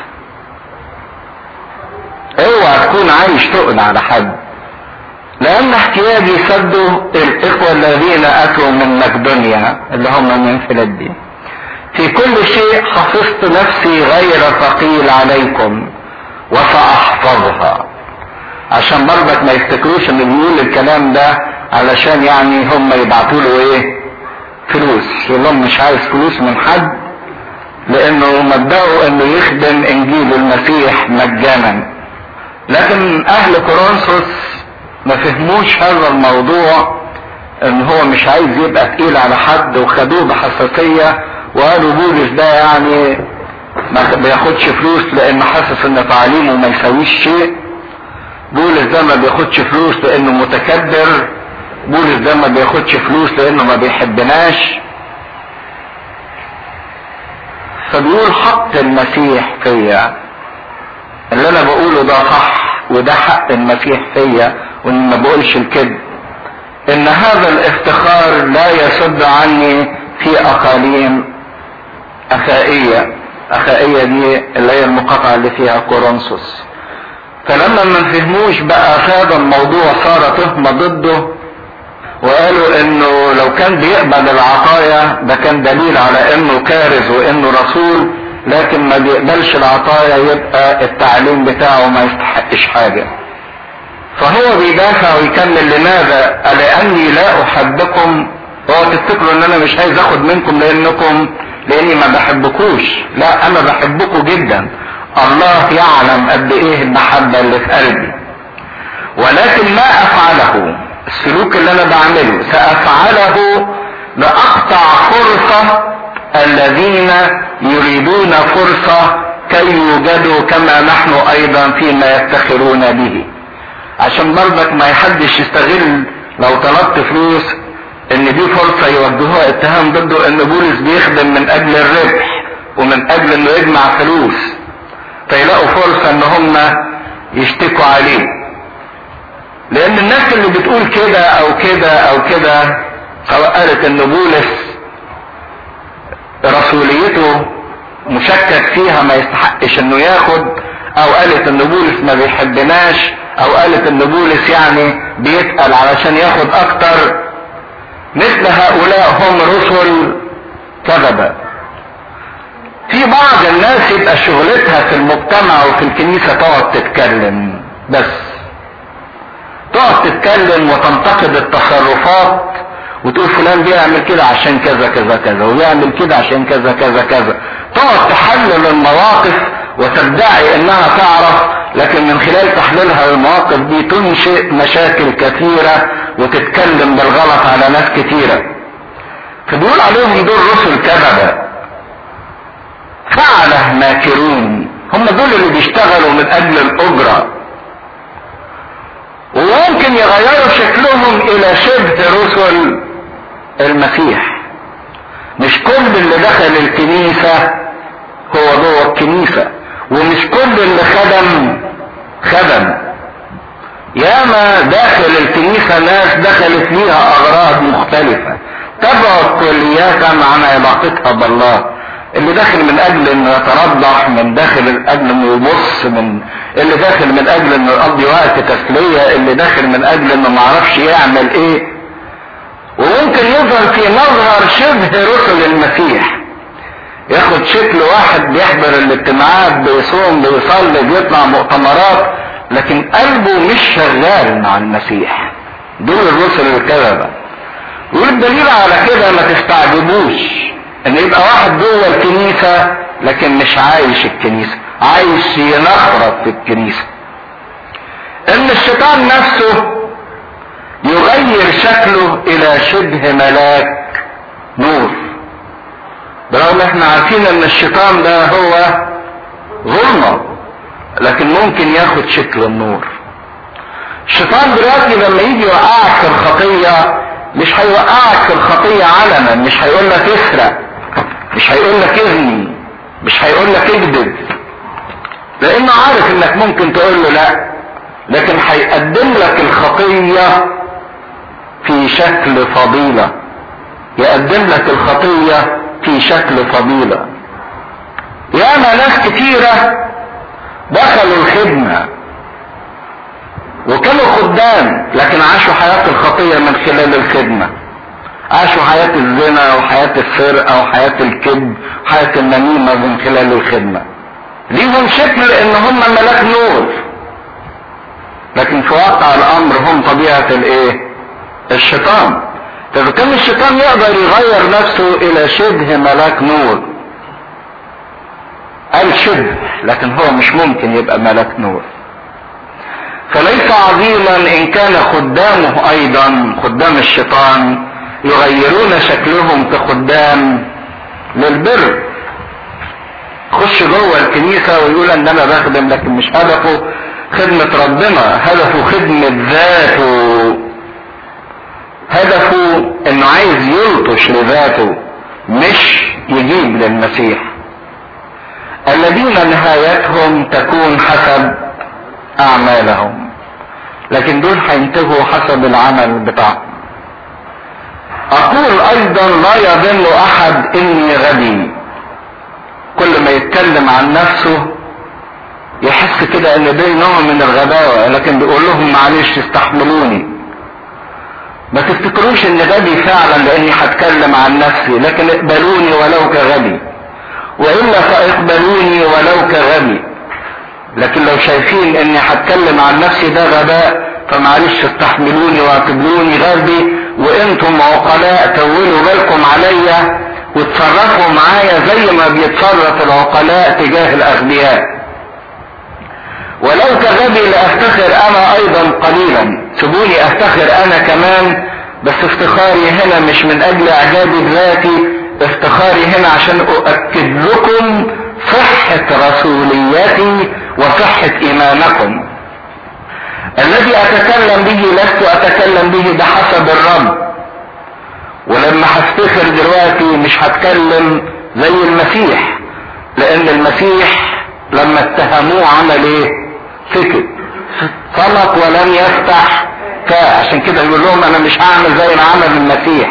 اوعى تكون عايش تقل على حد لان احتياجي سدوا الاخوة الذين اتوا من مقدونيا اللي هم من فيلادي في كل شيء حفظت نفسي غير ثقيل عليكم وساحفظها عشان برضك ما يفتكروش ان بيقول الكلام ده علشان يعني هم يبعتوا له ايه فلوس يقول لهم مش عايز فلوس من حد لانه مبدأه انه يخدم انجيل المسيح مجانا لكن اهل كورنثوس ما فهموش هذا الموضوع ان هو مش عايز يبقى تقيل على حد وخدوه بحساسية وقالوا بولس ده يعني ما بياخدش فلوس لان حاسس ان تعليمه ما يساويش شيء بولس ده ما بياخدش فلوس لانه متكبر بولس ده ما بياخدش فلوس لانه ما بيحبناش فبيقول حق المسيح فيا اللي انا بقوله ده صح وده حق المسيح فيا وان ما بقولش الكذب ان هذا الافتخار لا يصد عني في اقاليم اخائية اخائية دي اللي هي المقاطعة اللي فيها كورنثوس فلما ما فهموش بقى هذا الموضوع صار تهمة ضده وقالوا انه لو كان بيقبل العطايا ده كان دليل على انه كارز وانه رسول لكن ما بيقبلش العطايا يبقى التعليم بتاعه ما يستحقش حاجة فهو بيدافع ويكمل لماذا لاني لا احبكم هو تفتكروا ان انا مش عايز اخد منكم لانكم لاني ما بحبكوش لا انا بحبكم جدا الله يعلم قد ايه المحبة اللي في قلبي ولكن ما افعله السلوك اللي انا بعمله سافعله لاقطع فرصة الذين يريدون فرصة كي يوجدوا كما نحن ايضا فيما يفتخرون به عشان برضك ما يحدش يستغل لو طلبت فلوس ان دي فرصة يوجهوها اتهام ضده ان بولس بيخدم من اجل الربح ومن اجل انه يجمع فلوس فيلاقوا فرصة ان هم يشتكوا عليه لان الناس اللي بتقول كده او كده او كده سواء قالت ان بولس رسوليته مشكك فيها ما يستحقش انه ياخد او قالت ان بولس ما بيحبناش او قالت ان بولس يعني بيتقل علشان ياخد اكتر مثل هؤلاء هم رسل كذبة في بعض الناس يبقى شغلتها في المجتمع وفي الكنيسة تقعد تتكلم بس تقعد تتكلم وتنتقد التصرفات وتقول فلان بيعمل كده عشان كذا كذا كذا ويعمل كده عشان كذا كذا كذا تقعد تحلل المواقف وتدعي انها تعرف لكن من خلال تحليلها للمواقف دي تنشئ مشاكل كثيرة وتتكلم بالغلط على ناس كثيرة فبيقول عليهم دول رسل كذبة فعله ماكرون هم دول اللي بيشتغلوا من اجل الاجرة وممكن يغيروا شكلهم الى شبه رسل المسيح مش كل اللي دخل الكنيسة هو جوه الكنيسة ومش كل اللي خدم خدم ياما داخل الكنيسة ناس دخلت ليها اغراض مختلفة تبعد كليات عن علاقتها بالله اللي داخل من اجل انه يتربح من داخل من اجل انه يبص من اللي داخل من اجل انه يقضي وقت تسلية اللي داخل من اجل انه معرفش يعمل ايه وممكن يظهر في مظهر شبه رسل المسيح ياخد شكل واحد بيحضر الاجتماعات بيصوم بيصلي بيطلع مؤتمرات لكن قلبه مش شغال مع المسيح دول الرسل الكذبة والدليل على كده ما تستعجبوش ان يبقى واحد جوه الكنيسة لكن مش عايش الكنيسة عايش ينخرط في الكنيسة ان الشيطان نفسه يغير شكله الى شبه ملاك نور برغم احنا عارفين ان الشيطان ده هو ظلمة لكن ممكن ياخد شكل النور الشيطان دلوقتي لما يجي يوقعك في الخطية مش هيوقعك في الخطية علنا مش هيقول لك اسرق مش هيقول لك اغني مش هيقول لك اكذب لانه عارف انك ممكن تقول له لا لكن هيقدم لك الخطية في شكل فضيلة يقدم لك الخطية في شكل فضيلة ياما ناس كتيرة دخلوا الخدمة وكانوا خدام لكن عاشوا حياة الخطية من خلال الخدمة عاشوا حياة الزنا وحياة السرقة وحياة الكذب وحياة النميمة من خلال الخدمة ليهم شكل ان هم ملاك نور لكن في واقع الامر هم طبيعة الايه الشيطان فاذا كان الشيطان يقدر يغير نفسه الى شبه ملاك نور قال شبه لكن هو مش ممكن يبقى ملاك نور فليس عظيما ان كان خدامه ايضا خدام الشيطان يغيرون شكلهم كخدام للبر خش جوه الكنيسة ويقول ان انا بخدم لكن مش هدفه خدمة ربنا هدفه خدمة ذاته هدفه انه عايز يلطش لذاته مش يجيب للمسيح الذين نهايتهم تكون حسب اعمالهم لكن دول هينتهوا حسب العمل بتاعهم اقول ايضا لا يظن احد اني غبي كل ما يتكلم عن نفسه يحس كده ان ده نوع من الغباوة لكن بيقول لهم معلش استحملوني ما تفتكروش ان غبي فعلا لاني هتكلم عن نفسي لكن اقبلوني ولو كغبي والا فاقبلوني ولو كغبي لكن لو شايفين اني هتكلم عن نفسي ده غباء فمعلش استحملوني واعتبروني غبي وانتم عقلاء طولوا بالكم عليا وتصرفوا معايا زي ما بيتصرف العقلاء تجاه الاغبياء ولو كغبي لافتخر انا ايضا قليلا سيبوني افتخر انا كمان بس افتخاري هنا مش من اجل اعجابي بذاتي افتخاري هنا عشان اؤكد لكم صحة رسوليتي وصحة ايمانكم الذي اتكلم به لست اتكلم به بحسب الرب ولما هفتخر دلوقتي مش هتكلم زي المسيح لان المسيح لما اتهموه عمل ايه سكت صمت ولم يفتح فعشان كده يقول لهم انا مش هعمل زي ما عمل المسيح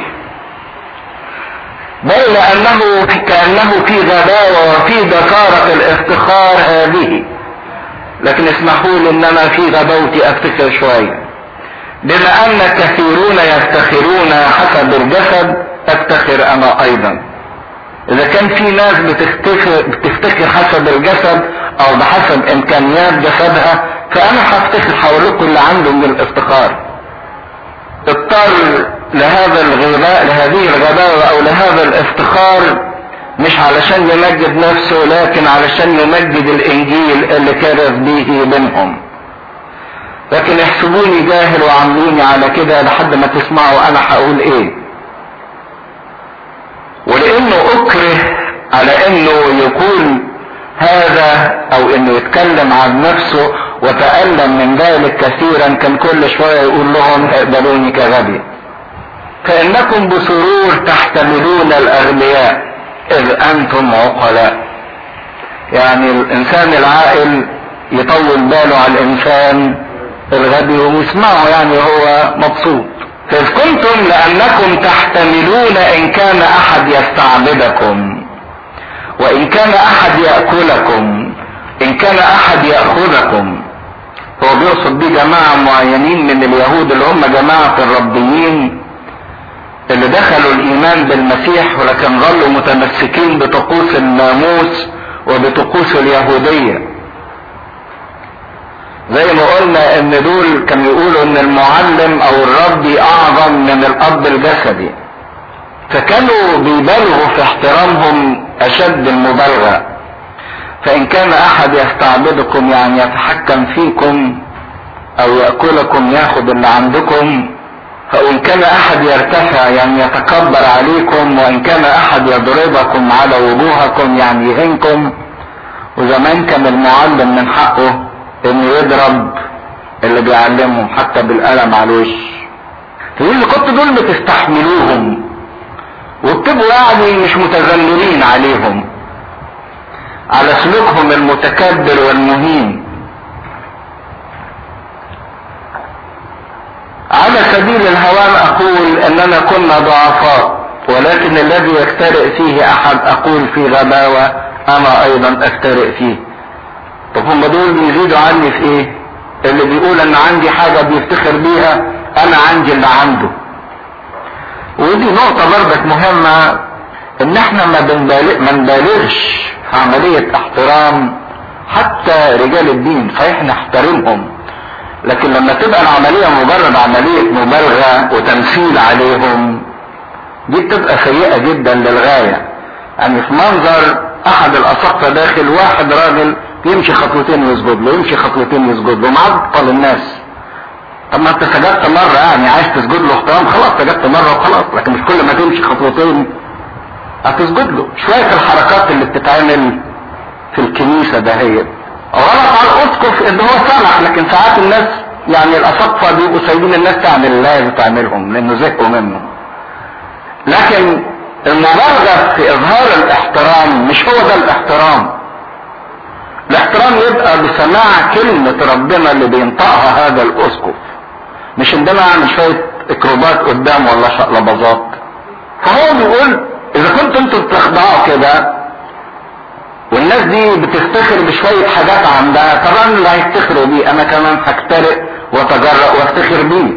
بل لانه كانه في غباوه وفي دكاره الافتخار هذه لكن اسمحوا لي ان انا في غباوتي افتكر شويه بما ان كثيرون يفتخرون حسب الجسد افتخر انا ايضا اذا كان في ناس بتفتخر, بتفتخر حسب الجسد او بحسب امكانيات جسدها فانا هفتخر حولكم اللي عنده من الافتخار اضطر لهذا الغباء لهذه الغباوة او لهذا الافتخار مش علشان يمجد نفسه لكن علشان يمجد الانجيل اللي كرز به بينهم لكن احسبوني جاهل وعاملوني على كده لحد ما تسمعوا انا هقول ايه ولانه اكره على انه يكون هذا او انه يتكلم عن نفسه وتألم من ذلك كثيرا كان كل شوية يقول لهم اقبلوني كغبي فانكم بسرور تحتملون الاغنياء اذ انتم عقلاء يعني الانسان العاقل يطول باله على الانسان الغبي ويسمعه يعني هو مبسوط إذ كنتم لأنكم تحتملون إن كان أحد يستعبدكم وإن كان أحد يأكلكم إن كان أحد يأخذكم هو بيقصد بيه جماعة معينين من اليهود اللي هم جماعة الربيين اللي دخلوا الإيمان بالمسيح ولكن ظلوا متمسكين بطقوس الناموس وبطقوس اليهودية زي ما قلنا ان دول كانوا يقولوا ان المعلم او الربي اعظم من الاب الجسدي فكانوا بيبالغوا في احترامهم اشد المبالغه فان كان احد يستعبدكم يعني يتحكم فيكم او يأكلكم ياخد اللي عندكم فان كان احد يرتفع يعني يتكبر عليكم وان كان احد يضربكم على وجوهكم يعني يهنكم وزمان كان المعلم من حقه انه يضرب اللي بيعلمهم حتى بالقلم على الوش تقول اللي كنت دول بتستحملوهم وبتبقوا يعني مش متذمرين عليهم على سلوكهم المتكبر والمهين على سبيل الهوان اقول اننا كنا ضعفاء ولكن الذي يخترئ فيه احد اقول في غباوة انا ايضا اخترئ فيه طب هم دول يزيدوا عني في ايه اللي بيقول ان عندي حاجة بيفتخر بيها انا عندي اللي عنده ودي نقطة برضك مهمة ان احنا ما بنبالغ ما نبالغش في عملية احترام حتى رجال الدين صحيح نحترمهم لكن لما تبقى العملية مجرد عملية مبالغة وتمثيل عليهم دي بتبقى سيئة جدا للغاية يعني في منظر احد الاساقفة داخل واحد راجل يمشي خطوتين ويسجد له يمشي خطوتين ويسجد له معطل الناس طب ما انت سجدت مرة يعني عايز تسجد له احترام خلاص سجدت مرة وخلاص لكن مش كل ما تمشي خطوتين هتسجد له شوية الحركات اللي بتتعمل في الكنيسة دهيت غلط على الاسقف ان هو سمح لكن ساعات الناس يعني الاساقفة بيبقوا سايبين الناس تعمل اللي لازم تعملهم لانه زهقوا منه لكن المبالغة في اظهار الاحترام مش هو ده الاحترام الاحترام يبقى بسماع كلمة ربنا اللي بينطقها هذا الاسقف مش عندما اعمل شوية اكروبات قدام ولا شقلباظات فهو بيقول اذا كنتوا انتوا بتخضعوا كده والناس دي بتفتخر بشوية حاجات عندها طبعا اللي هيفتخروا بيه انا كمان هخترق واتجرأ وافتخر بيه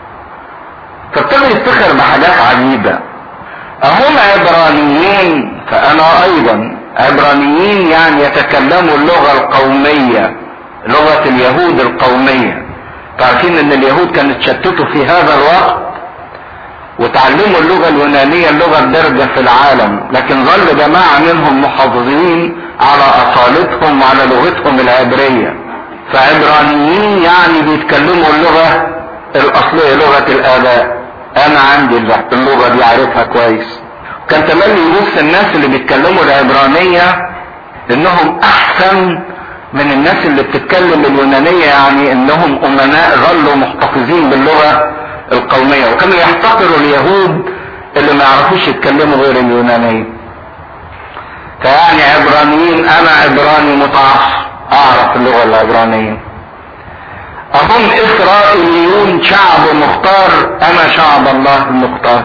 فابتدى يفتخر بحاجات عجيبة اهم عبرانيين فانا ايضا عبرانيين يعني يتكلموا اللغة القومية لغة اليهود القومية تعرفين ان اليهود كانوا اتشتتوا في هذا الوقت وتعلموا اللغة اليونانية اللغة الدارجة في العالم لكن ظل جماعة منهم محافظين على اصالتهم وعلى لغتهم العبرية فعبرانيين يعني بيتكلموا اللغة الاصلية لغة الاباء انا عندي اللغة دي عارفها كويس كان تملي يبص الناس اللي بيتكلموا العبرانية انهم احسن من الناس اللي بتتكلم اليونانية يعني انهم امناء ظلوا محتفظين باللغة القومية وكانوا يحتقروا اليهود اللي ما يعرفوش يتكلموا غير اليونانية فيعني عبرانيين انا عبراني متعصب اعرف اللغة العبرانية اهم اسرائيليون شعب مختار انا شعب الله المختار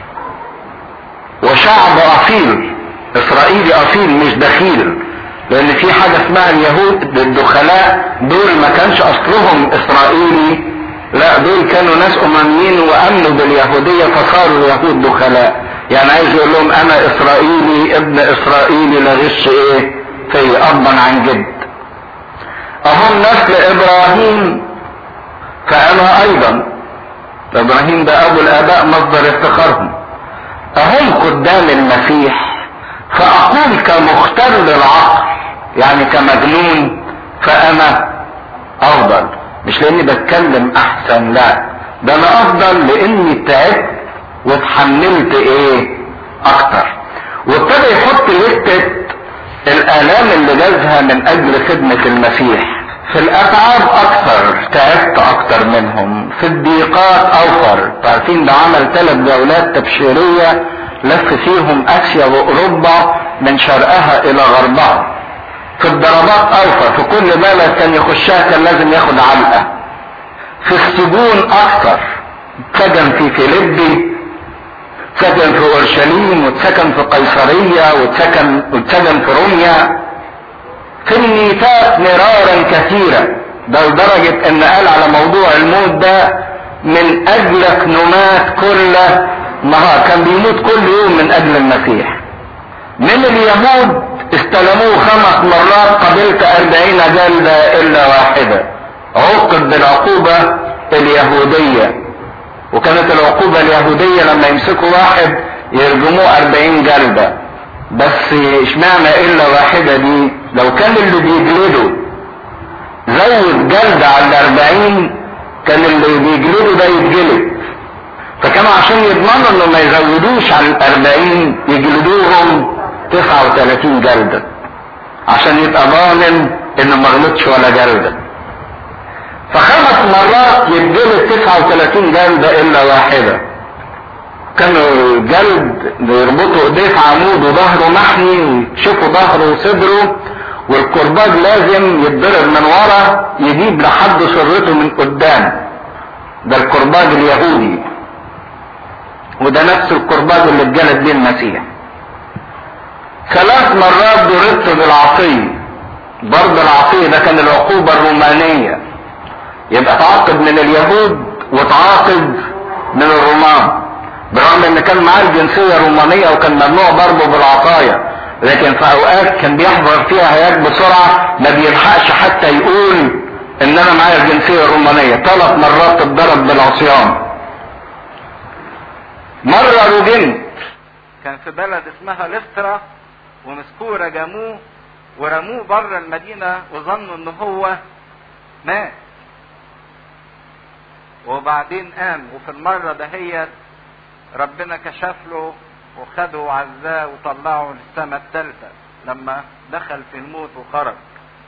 وشعب اصيل اسرائيلي اصيل مش دخيل لان في حاجة اسمها اليهود الدخلاء دول ما كانش اصلهم اسرائيلي لا دول كانوا ناس امميين وامنوا باليهودية فصاروا يهود دخلاء يعني عايز يقول لهم انا اسرائيلي ابن اسرائيلي لا غش ايه في ابا عن جد اهم نسل ابراهيم فانا ايضا ابراهيم ده ابو الاباء مصدر افتخارهم اهم قدام المسيح فاقول كمختل العقل يعني كمجنون فانا افضل مش لاني بتكلم احسن لا ده انا افضل لاني تعبت واتحملت ايه اكتر وابتدى يحط لستة الالام اللي جازها من اجل خدمة المسيح في الاتعاب اكثر تعبت اكتر منهم في الضيقات اوفر عارفين ده عمل ثلاث جولات تبشيرية لف فيهم اسيا واوروبا من شرقها الى غربها في الضربات اوفر في كل بلد كان يخشها كان لازم ياخد علقة في السجون اكثر سجن في فيليبي سكن في اورشليم واتسكن في قيصرية واتسكن واتسجن في روميا في النيفات مرارا كثيرا ده لدرجة ان قال على موضوع الموت ده من اجلك نمات كل نهار كان بيموت كل يوم من اجل المسيح من اليهود استلموه خمس مرات قبلت اربعين جلدة الا واحدة عوقب بالعقوبة اليهودية وكانت العقوبة اليهودية لما يمسكوا واحد يرجموه اربعين جلدة بس اشمعنى الا واحدة دي لو كان اللي بيجلده زود جلدة على الاربعين كان اللي بيجلدوا ده يتجلد فكانوا عشان يضمنوا انه ما يزودوش عن الاربعين يجلدوهم تسعة وثلاثين جلدة عشان يبقى ضامن انه ما غلطش ولا جلدة فخمس مرات يتجلد تسعة وثلاثين جلدة الا واحدة كانوا الجلد يربطوا ايديه في عمود وظهره محني ويكشفوا ظهره وصدره والكرباج لازم يتضرب من ورا يجيب لحد سرته من قدام ده الكرباج اليهودي وده نفس الكرباج اللي اتجلد بيه المسيح ثلاث مرات ضربت بالعصي ضرب العصي ده كان العقوبة الرومانية يبقى تعاقب من اليهود وتعاقب من الرومان برغم ان كان معاه الجنسية الرومانية وكان ممنوع ضربه بالعصاية لكن في اوقات كان بيحضر فيها هياك بسرعة ما بيلحقش حتى يقول ان انا معايا الجنسية الرومانية ثلاث مرات اتضرب بالعصيان مرة رجمت كان في بلد اسمها لسترا ومسكوه رجموه ورموه بره المدينة وظنوا ان هو مات وبعدين قام وفي المرة دهيت ربنا كشف له وخده وعزاه وطلعه للسماء الثالثة لما دخل في الموت وخرج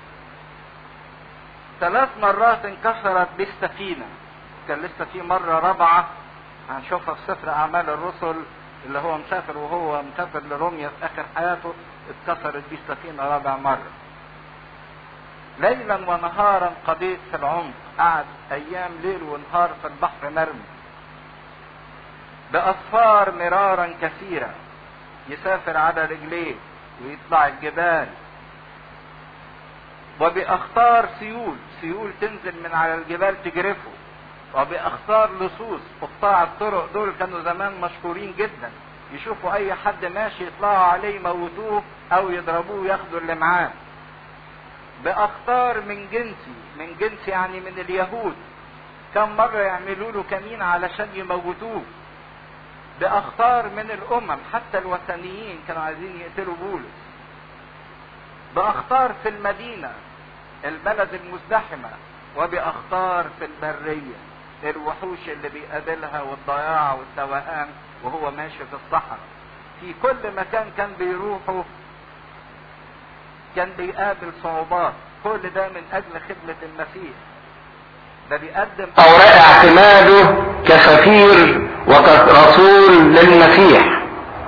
ثلاث مرات انكسرت بالسفينة كان لسه في مرة رابعة هنشوفها في سفر أعمال الرسل اللي هو مسافر وهو مسافر لروميا في آخر حياته اتكسرت بيه السفينة رابع مرة ليلا ونهارا قضيت في العمق قعد أيام ليل ونهار في البحر مرمي بأسفار مرارا كثيرة يسافر على رجليه ويطلع الجبال وبأخطار سيول سيول تنزل من على الجبال تجرفه وبأخطار لصوص قطاع الطرق دول كانوا زمان مشهورين جدا يشوفوا اي حد ماشي يطلعوا عليه يموتوه او يضربوه ياخدوا اللي معاه باخطار من جنسي من جنس يعني من اليهود كم مرة يعملوا له كمين علشان يموتوه باخطار من الامم حتى الوثنيين كانوا عايزين يقتلوا بولس باخطار في المدينة البلد المزدحمة وباخطار في البرية الوحوش اللي بيقابلها والضياع والتوهان وهو ماشي في الصحراء في كل مكان كان بيروحه كان بيقابل صعوبات كل ده من اجل خدمة المسيح ده بيقدم اوراق اعتماده كسفير وكرسول للمسيح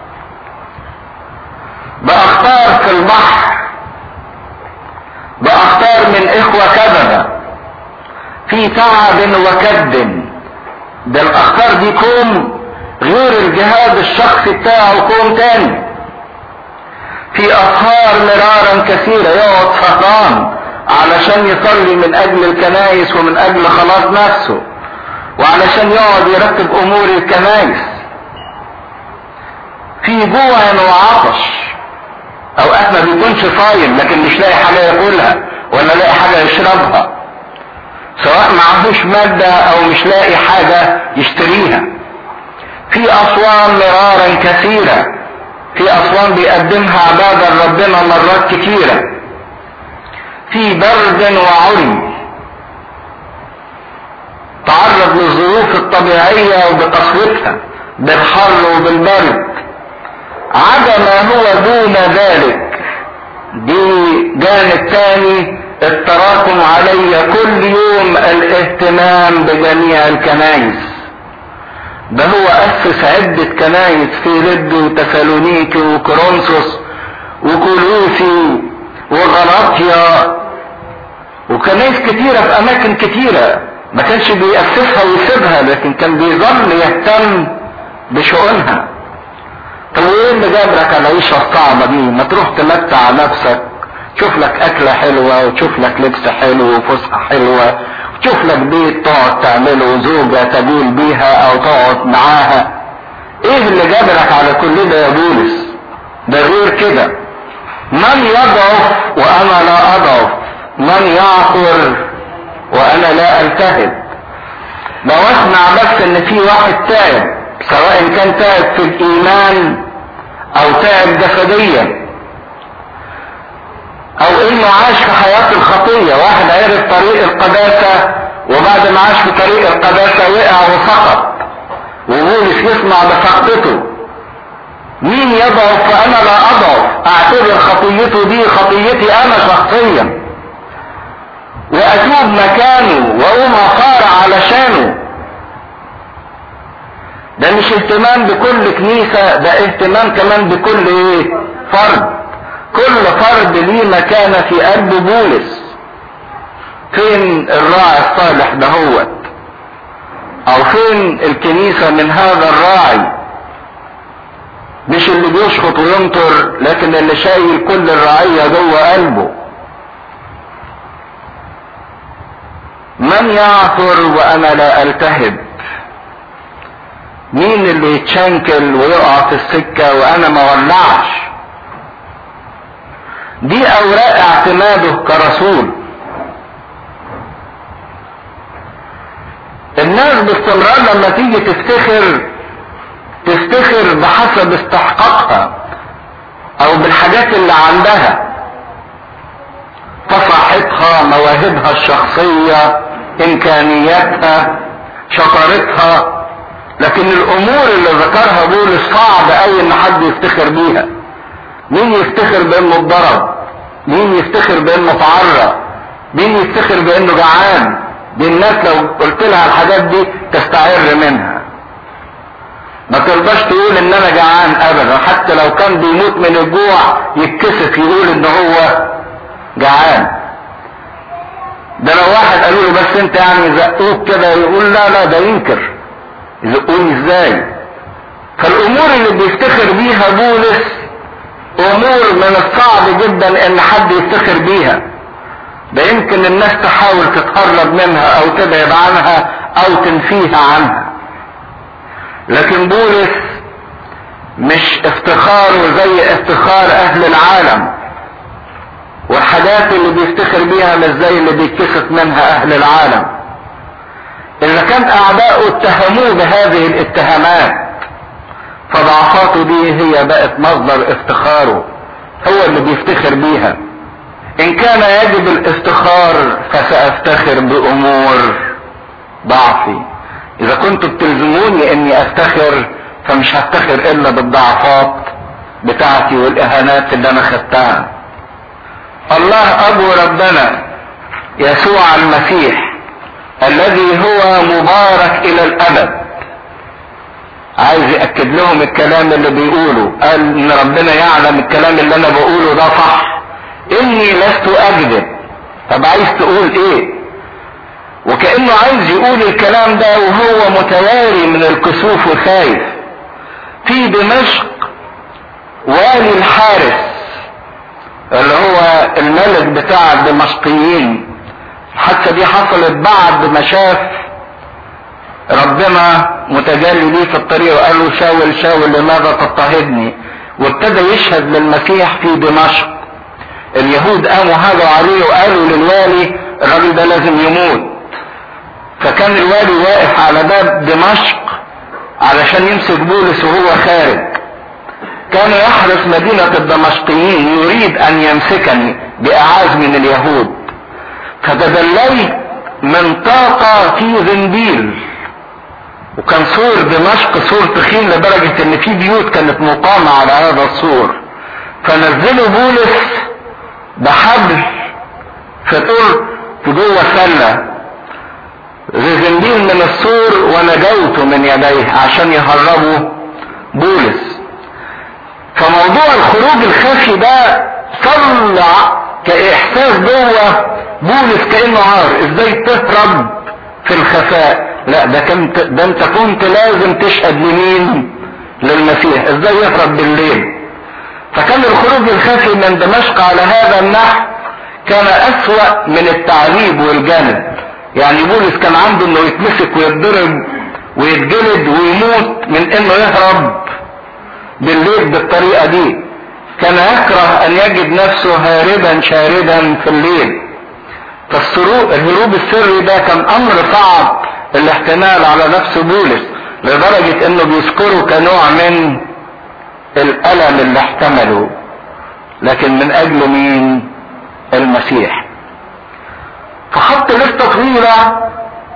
باخطار في البحر باخطار من اخوة كذبة في تعب وكد ده الاخطار دي كوم غير الجهاد الشخصي بتاعه كوم تاني في اسهار مرارا كثيرة يقعد سهران علشان يصلي من اجل الكنايس ومن اجل خلاص نفسه وعلشان يقعد يرتب امور الكنايس في جوع وعطش اوقات ما بيكونش صايم لكن مش لاقي حاجة ياكلها ولا لاقي حاجة يشربها سواء معهوش مادة او مش لاقي حاجة يشتريها في اصوام مرارا كثيرة في اصوام بيقدمها عبادة ربنا مرات كثيرة في برد وعري تعرض للظروف الطبيعية وبقسوتها بالحر وبالبرد عدا ما هو دون ذلك دي جانب تاني التراكم علي كل يوم الاهتمام بجميع الكنايس ده هو اسس عدة كنايس في لد وتسالونيكي وكورنثوس وكولوسي وغلاطيا وكنايس كتيرة في اماكن كتيرة ما كانش بيأسسها ويسيبها لكن كان بيظل يهتم بشؤونها طب وايه اللي جابرك على العيشة الصعبة دي ما تروح تمتع نفسك تشوف لك اكلة حلوة وتشوف لك لبس حلو وفسحة حلوة وتشوف لك بيت تقعد تعمله وزوجة تجول بيها او تقعد معاها ايه اللي جابرك على كل ده يا بولس ده غير كده من يضعف وانا لا اضعف من يعثر وانا لا التهب لو اسمع بس ان في واحد تعب سواء كان تعب في الايمان او تعب جسديا او انه عاش في حياة الخطية واحد عرف طريق القداسة وبعد ما عاش في طريق القداسة وقع وسقط وبولس يسمع بسقطته مين يضعف فانا لا اضعف اعتبر خطيته دي خطيتي انا شخصيا واتوب مكانه واقوم اصارع علشانه ده مش اهتمام بكل كنيسة ده اهتمام كمان بكل ايه فرد كل فرد ليه مكانة في قلب بولس فين الراعي الصالح دهوت او فين الكنيسة من هذا الراعي مش اللي بيشخط وينطر لكن اللي شايل كل الرعية جوه قلبه من يعثر وانا لا التهب مين اللي يتشنكل ويقع في السكة وانا ما ولعش دي اوراق اعتماده كرسول الناس باستمرار لما تيجي تفتخر تفتخر بحسب استحقاقها او بالحاجات اللي عندها فصاحتها مواهبها الشخصية امكانياتها شطارتها لكن الامور اللي ذكرها بولس صعب قوي ان حد يفتخر بيها مين يفتخر بانه اتضرب مين يفتخر بانه اتعرى مين يفتخر بانه جعان دي الناس لو قلت لها الحاجات دي تستعر منها ما ترضاش تقول ان انا جعان ابدا حتى لو كان بيموت من الجوع يتكسف يقول ان هو جعان ده لو واحد قالوا له بس انت يعني زقوك كده يقول لا لا ده ينكر يزقوني ازاي فالامور اللي بيفتخر بيها بولس امور من الصعب جدا ان حد يفتخر بيها ده يمكن الناس تحاول تتقرب منها او تبعد عنها او تنفيها عنها لكن بولس مش افتخاره زي افتخار اهل العالم والحاجات اللي بيفتخر بيها مش زي اللي بيتكسف منها اهل العالم اذا كان اعداؤه اتهموه بهذه الاتهامات فضعفاته دي هي بقت مصدر افتخاره هو اللي بيفتخر بيها ان كان يجب الافتخار فسافتخر بامور ضعفي اذا كنتوا بتلزموني اني افتخر فمش هفتخر الا بالضعفات بتاعتي والاهانات اللي انا خدتها الله ابو ربنا يسوع المسيح الذي هو مبارك الى الابد عايز ياكد لهم الكلام اللي بيقوله قال ان ربنا يعلم الكلام اللي انا بقوله ده صح اني لست اكذب طب عايز تقول ايه وكانه عايز يقول الكلام ده وهو متواري من الكسوف وخايف في دمشق والي الحارس اللي هو الملك بتاع الدمشقيين الحادثة دي حصلت بعد ما شاف ربنا متجلي ليه في الطريق وقال له شاول شاول لماذا تضطهدني وابتدى يشهد للمسيح في دمشق اليهود قاموا هاجوا عليه وقالوا للوالي الراجل ده لازم يموت فكان الوالي واقف على باب دمشق علشان يمسك بولس وهو خارج كان يحرس مدينة الدمشقيين يريد ان يمسكني باعاز من اليهود فتدليت من طاقة في زنبيل وكان سور دمشق سور تخين لدرجة ان في بيوت كانت مقامة على هذا السور فنزلوا بولس بحبل في طول في جوه سلة زنبيل من السور ونجوت من يديه عشان يهربوا بولس فموضوع الخروج الخفي ده طلع كاحساس جوه بولس كانه عار ازاي تهرب في الخفاء لا ده كنت ده انت كنت لازم تشهد لمين للمسيح ازاي يهرب بالليل فكان الخروج الخفي من دمشق على هذا النحو كان اسوأ من التعذيب والجلد يعني بولس كان عنده انه يتمسك ويتضرب ويتجلد ويموت من انه يهرب بالليل بالطريقة دي كان يكره ان يجد نفسه هاربا شاردا في الليل فالسروق الهروب السري ده كان امر صعب الاحتمال على نفس بولس لدرجة انه بيذكره كنوع من الالم اللي احتمله لكن من اجل مين المسيح فحط لستة طويلة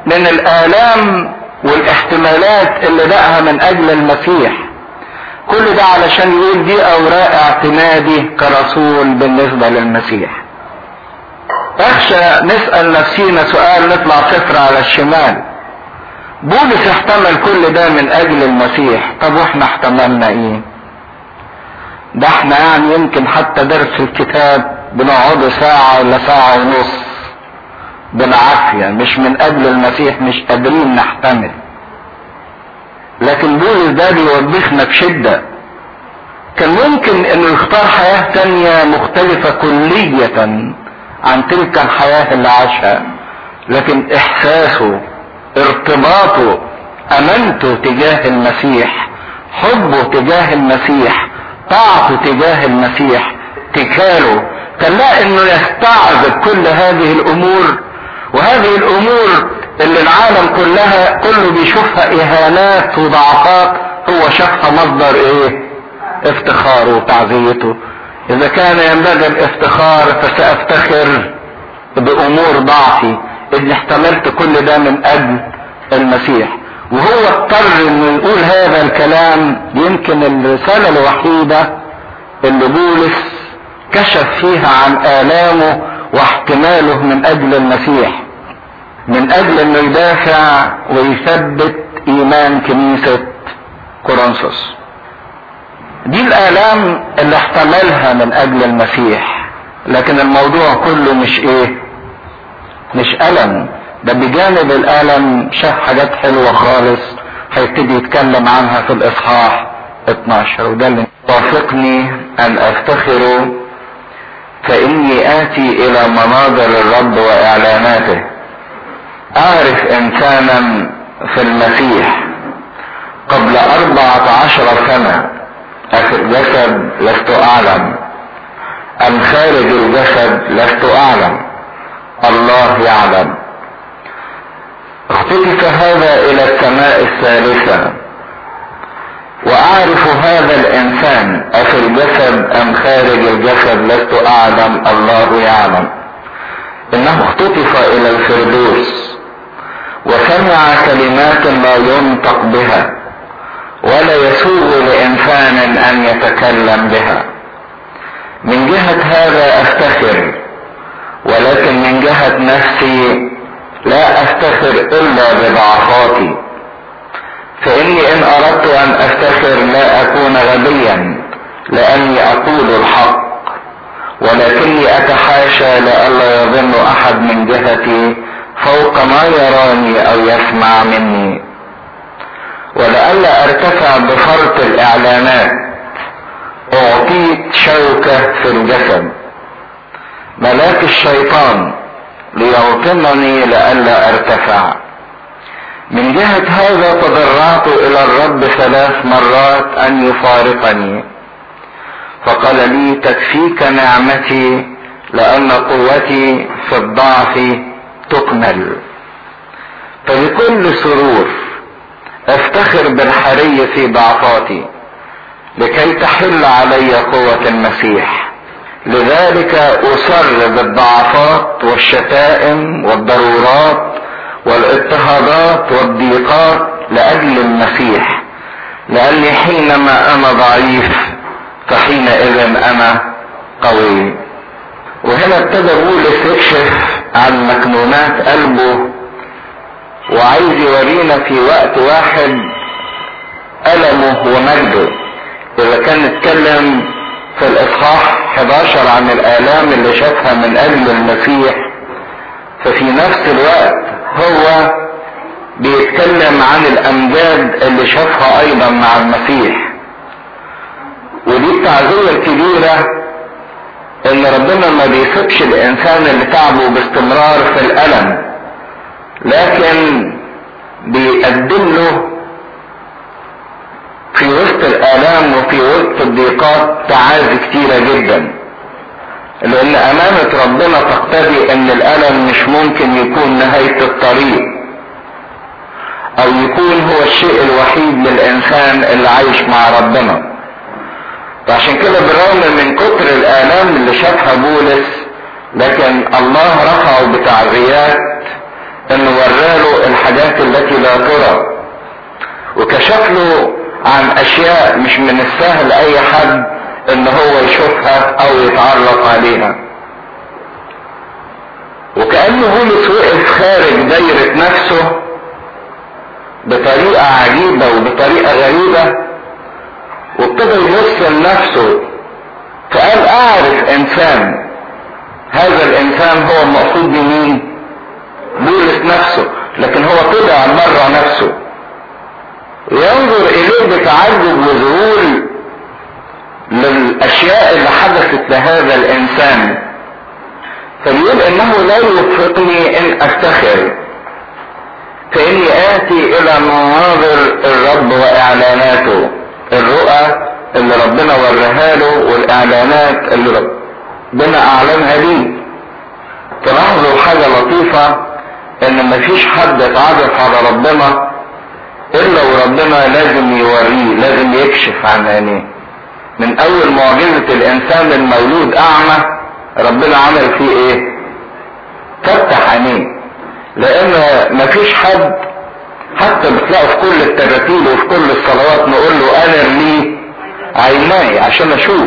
من الآلام والاحتمالات اللي دقها من أجل المسيح كل ده علشان يقول دي أوراق اعتمادي كرسول بالنسبة للمسيح اخشى نسأل نفسينا سؤال نطلع صفر على الشمال بولس احتمل كل ده من اجل المسيح طب واحنا احتملنا ايه ده احنا يعني يمكن حتى درس الكتاب بنقعد ساعة ولا ساعة ونص بالعافية مش من اجل المسيح مش قادرين نحتمل لكن بولس ده بيوبخنا بشدة كان ممكن انه يختار حياة تانية مختلفة كلية عن تلك الحياة اللي عاشها لكن احساسه ارتباطه امانته تجاه المسيح حبه تجاه المسيح طاعته تجاه المسيح اتكاله كان لا انه يستعذب كل هذه الامور وهذه الامور اللي العالم كلها كله بيشوفها اهانات وضعفات هو شافها مصدر ايه افتخاره وتعزيته اذا كان ينبغي الافتخار فسافتخر بامور ضعفي اللي احتملت كل ده من اجل المسيح وهو اضطر انه يقول هذا الكلام يمكن الرسالة الوحيدة اللي بولس كشف فيها عن آلامه واحتماله من اجل المسيح من اجل انه يدافع ويثبت ايمان كنيسة كورنثوس دي الالام اللي احتملها من اجل المسيح لكن الموضوع كله مش ايه مش الم ده بجانب الالم شاف حاجات حلوه خالص هيبتدي يتكلم عنها في الاصحاح 12 وده اللي وافقني ان افتخر فاني اتي الى مناظر الرب واعلاناته اعرف انسانا في المسيح قبل اربعة عشر سنة في الجسد لست اعلم ام خارج الجسد لست اعلم الله يعلم اختطف هذا الى السماء الثالثة واعرف هذا الانسان افي الجسد ام خارج الجسد لست اعلم الله يعلم انه اختطف الى الفردوس وسمع كلمات لا ينطق بها ولا يسوغ لانسان ان يتكلم بها من جهة هذا افتخر ولكن من جهة نفسي لا افتخر الا بضعفاتي فاني ان اردت ان افتخر لا اكون غبيا لاني اقول الحق ولكني اتحاشى لئلا يظن احد من جهتي فوق ما يراني او يسمع مني ولئلا ارتفع بفرط الاعلانات اعطيت شوكة في الجسد ملاك الشيطان ليوطنني لئلا ارتفع من جهة هذا تضرعت الى الرب ثلاث مرات ان يفارقني فقال لي تكفيك نعمتي لان قوتي في الضعف تكمل فبكل سرور افتخر بالحري في ضعفاتي لكي تحل علي قوة المسيح لذلك اصر بالضعفات والشتائم والضرورات والاضطهادات والضيقات لاجل المسيح لاني حينما انا ضعيف فحينئذ انا قوي وهنا ابتدى بولس يكشف عن مكنونات قلبه وعايز يورينا في وقت واحد ألمه ومجده إذا كان اتكلم في الإصحاح 11 عن الآلام اللي شافها من أجل المسيح ففي نفس الوقت هو بيتكلم عن الأمجاد اللي شافها أيضا مع المسيح ودي التعزية الكبيرة ان ربنا ما بيسيبش الانسان اللي تعبه باستمرار في الالم لكن بيقدم له في وسط الالام وفي وسط الضيقات تعازي كتيرة جدا لان امانة ربنا تقتضي ان الالم مش ممكن يكون نهاية الطريق او يكون هو الشيء الوحيد للانسان اللي عايش مع ربنا فعشان كده بالرغم من كتر الآلام اللي شافها بولس لكن الله رفعه بتعزيات انه وراله الحاجات التي لا ترى وكشف له عن اشياء مش من السهل اي حد ان هو يشوفها او يتعرف عليها وكأنه بولس وقف خارج دايرة نفسه بطريقة عجيبة وبطريقة غريبة وابتدى يبص لنفسه فقال اعرف انسان هذا الانسان هو المقصود بمين بولس نفسه لكن هو طلع بره نفسه ينظر اليه بتعجب وذهول للاشياء اللي حدثت لهذا الانسان فبيقول انه لا يوفقني ان افتخر فاني اتي الى مناظر الرب واعلاناته الرؤى اللي ربنا وراها له والاعلانات اللي ربنا اعلنها ليه تلاحظوا حاجة لطيفة ان مفيش حد اتعرف على ربنا الا وربنا لازم يوريه لازم يكشف عن عينيه من اول معجزة الانسان المولود اعمى ربنا عمل فيه ايه فتح عينيه لان مفيش حد حتى بتلاقوا في كل التراتيل وفي كل الصلوات نقول له انا لي عيناي عشان اشوف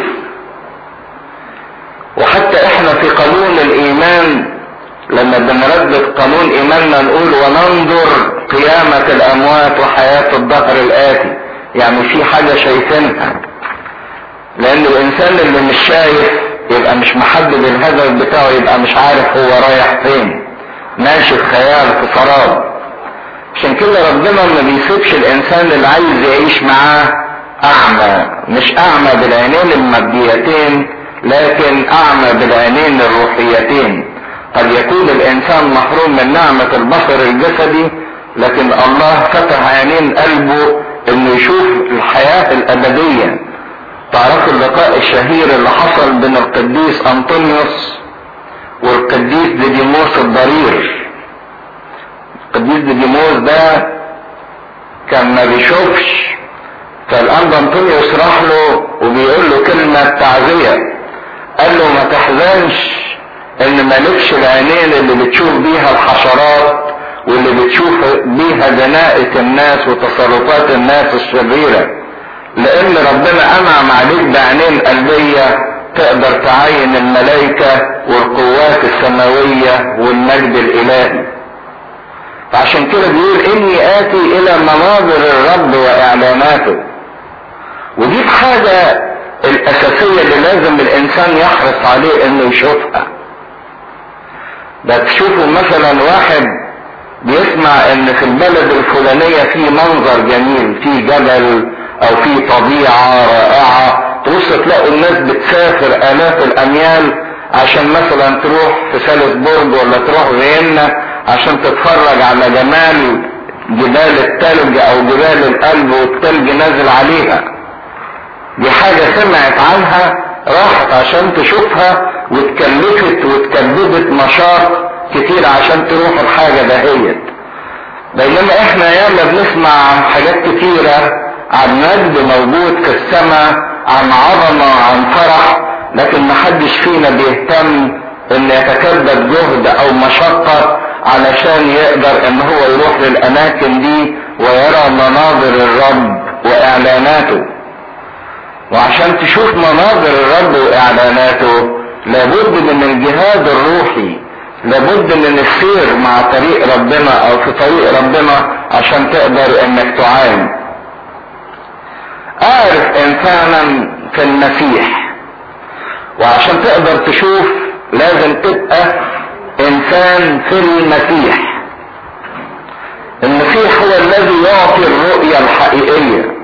وحتى احنا في قانون الايمان لما بنردد قانون ايماننا نقول وننظر قيامة الاموات وحياة الظهر الاتي يعني في حاجة شايفينها لان الانسان اللي مش شايف يبقى مش محدد الهدف بتاعه يبقى مش عارف هو رايح فين ماشي في خيال في سراب عشان كده ربنا ما بيسيبش الانسان اللي عايز يعيش معاه اعمى مش اعمى بالعينين الماديتين لكن اعمى بالعينين الروحيتين قد يكون الانسان محروم من نعمة البصر الجسدي لكن الله فتح عينين قلبه انه يشوف الحياة الابدية تعرفوا اللقاء الشهير اللي حصل بين القديس انطونيوس والقديس ديديموس الضرير القديس ديديموس ده كان ما بيشوفش فالان انطونيوس راح له وبيقول له كلمة تعزية قال له ما تحزنش ان مالكش العينين اللي بتشوف بيها الحشرات واللي بتشوف بيها دناءة الناس وتصرفات الناس الشريرة لان ربنا انعم عليك بعينين قلبية تقدر تعين الملائكة والقوات السماوية والمجد الالهي فعشان كده بيقول اني اتي الى مناظر الرب واعلاناته ودي الحاجة الاساسية اللي لازم الانسان يحرص عليه انه يشوفها ده تشوفوا مثلا واحد بيسمع ان في البلد الفلانية في منظر جميل في جبل او في طبيعة رائعة تبص تلاقوا الناس بتسافر الاف الاميال عشان مثلا تروح في سالزبورج ولا تروح فيينا عشان تتفرج على جمال جبال التلج او جبال القلب والتلج نازل عليها دي حاجة سمعت عنها راحت عشان تشوفها واتكلفت واتكبدت نشاط كتير عشان تروح الحاجة دهيت بينما احنا ياما بنسمع عن حاجات كتيرة عن مجد موجود في السماء عن عظمة عن فرح لكن محدش فينا بيهتم ان يتكبد جهد او مشقة علشان يقدر ان هو يروح للاماكن دي ويرى مناظر الرب واعلاناته وعشان تشوف مناظر الرب واعلاناته لابد من الجهاد الروحي لابد من السير مع طريق ربنا او في طريق ربنا عشان تقدر انك تعاين اعرف انسانا في المسيح وعشان تقدر تشوف لازم تبقى انسان في المسيح المسيح هو الذي يعطي الرؤية الحقيقية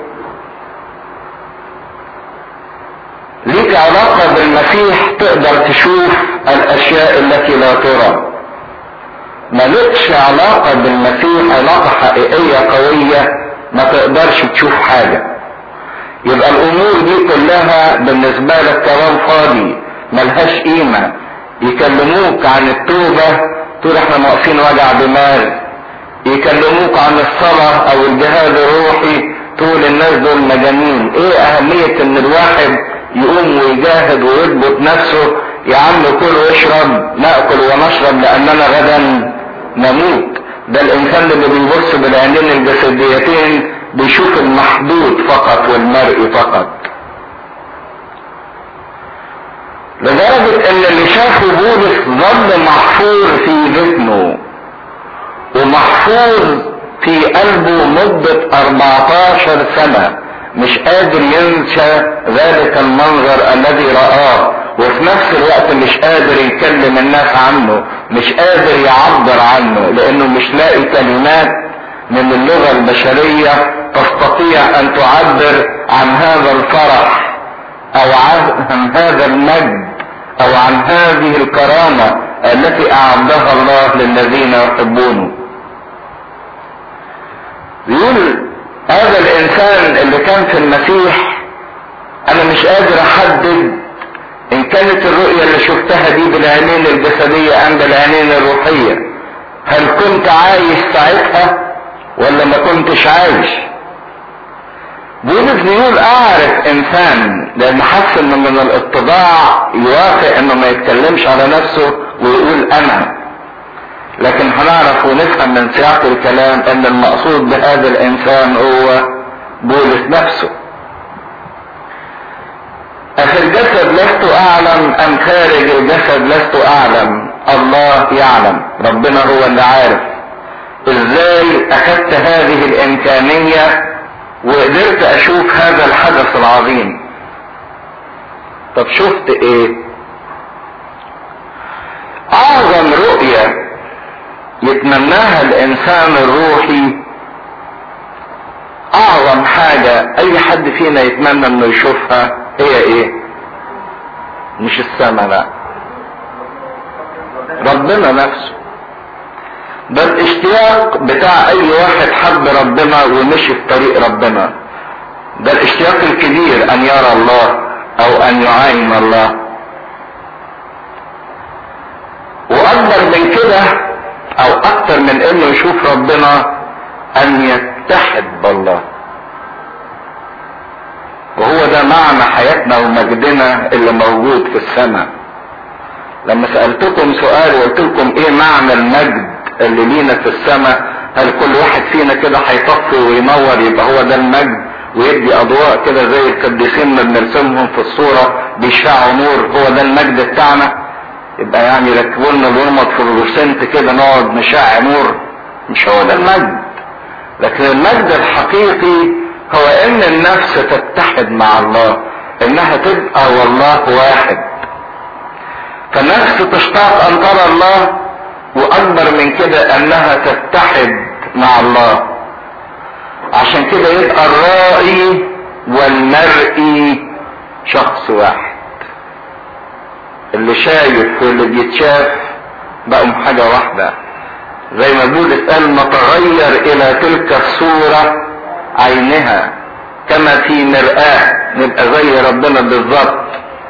ليك علاقة بالمسيح تقدر تشوف الاشياء التي لا ترى مالكش علاقة بالمسيح علاقة حقيقية قوية ما تقدرش تشوف حاجة يبقى الامور دي كلها بالنسبة لك كلام فاضي ملهاش قيمة يكلموك عن التوبة تقول احنا واقفين وجع دماغ يكلموك عن الصلاة او الجهاد الروحي تقول الناس دول مجانين ايه اهمية ان الواحد يقوم ويجاهد ويضبط نفسه يا عم كل واشرب ناكل ونشرب لاننا غدا نموت ده الانسان اللي بيبص بالعينين الجسديتين بيشوف المحدود فقط والمرئي فقط لدرجة ان اللي شافه بولس ظل محفور في ذهنه ومحفوظ في قلبه مدة 14 سنة مش قادر ينسى ذلك المنظر الذي رآه وفي نفس الوقت مش قادر يكلم الناس عنه مش قادر يعبر عنه لانه مش لاقي كلمات من اللغة البشرية تستطيع ان تعبر عن هذا الفرح او عن هذا المجد او عن هذه الكرامة التي اعدها الله للذين يحبونه بيقول هذا الانسان اللي كان في المسيح انا مش قادر احدد ان كانت الرؤية اللي شفتها دي بالعينين الجسدية ام بالعينين الروحية هل كنت عايش ساعتها ولا ما كنتش عايش بولس بيقول اعرف انسان لان حس انه من الاتضاع يوافق انه ما يتكلمش على نفسه ويقول انا لكن هنعرف ونفهم من سياق الكلام ان المقصود بهذا الانسان هو بولس نفسه أفي الجسد لست أعلم أم خارج الجسد لست أعلم الله يعلم ربنا هو اللي عارف إزاي أخذت هذه الإمكانية وقدرت أشوف هذا الحدث العظيم طب شفت إيه أعظم رؤية يتمناها الإنسان الروحي أعظم حاجة أي حد فينا يتمنى إنه يشوفها هي ايه مش السماء لا ربنا نفسه ده الاشتياق بتاع اي واحد حب ربنا ومشي في طريق ربنا ده الاشتياق الكبير ان يرى الله او ان يعاين الله واكبر من كده او اكتر من انه يشوف ربنا ان يتحد بالله وهو ده معنى حياتنا ومجدنا اللي موجود في السماء لما سألتكم سؤال وقلت لكم ايه معنى المجد اللي لينا في السماء هل كل واحد فينا كده هيطفي وينور يبقى هو ده المجد ويدي اضواء كده زي القديسين ما بنرسمهم في الصورة بيشعوا نور هو ده المجد بتاعنا يبقى يعني يركبوا لنا الورمط في الروسنت كده نقعد نشع نور مش هو ده المجد لكن المجد الحقيقي هو ان النفس تتحد مع الله انها تبقى والله واحد فالنفس تشتاق ان ترى الله واكبر من كده انها تتحد مع الله عشان كده يبقى الرائي والمرئي شخص واحد اللي شايف واللي بيتشاف بقوا حاجة واحدة زي ما بولس قال نتغير الى تلك الصورة عينها كما في مرآة نبقى زي ربنا بالظبط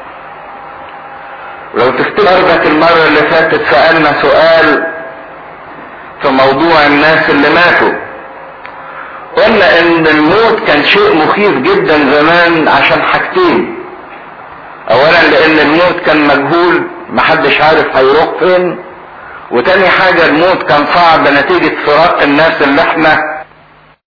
لو تفتكر المرة اللي فاتت سألنا سؤال في موضوع الناس اللي ماتوا قلنا ان الموت كان شيء مخيف جدا زمان عشان حاجتين اولا لان الموت كان مجهول محدش عارف هيروح فين وتاني حاجة الموت كان صعب نتيجة فراق الناس اللي احنا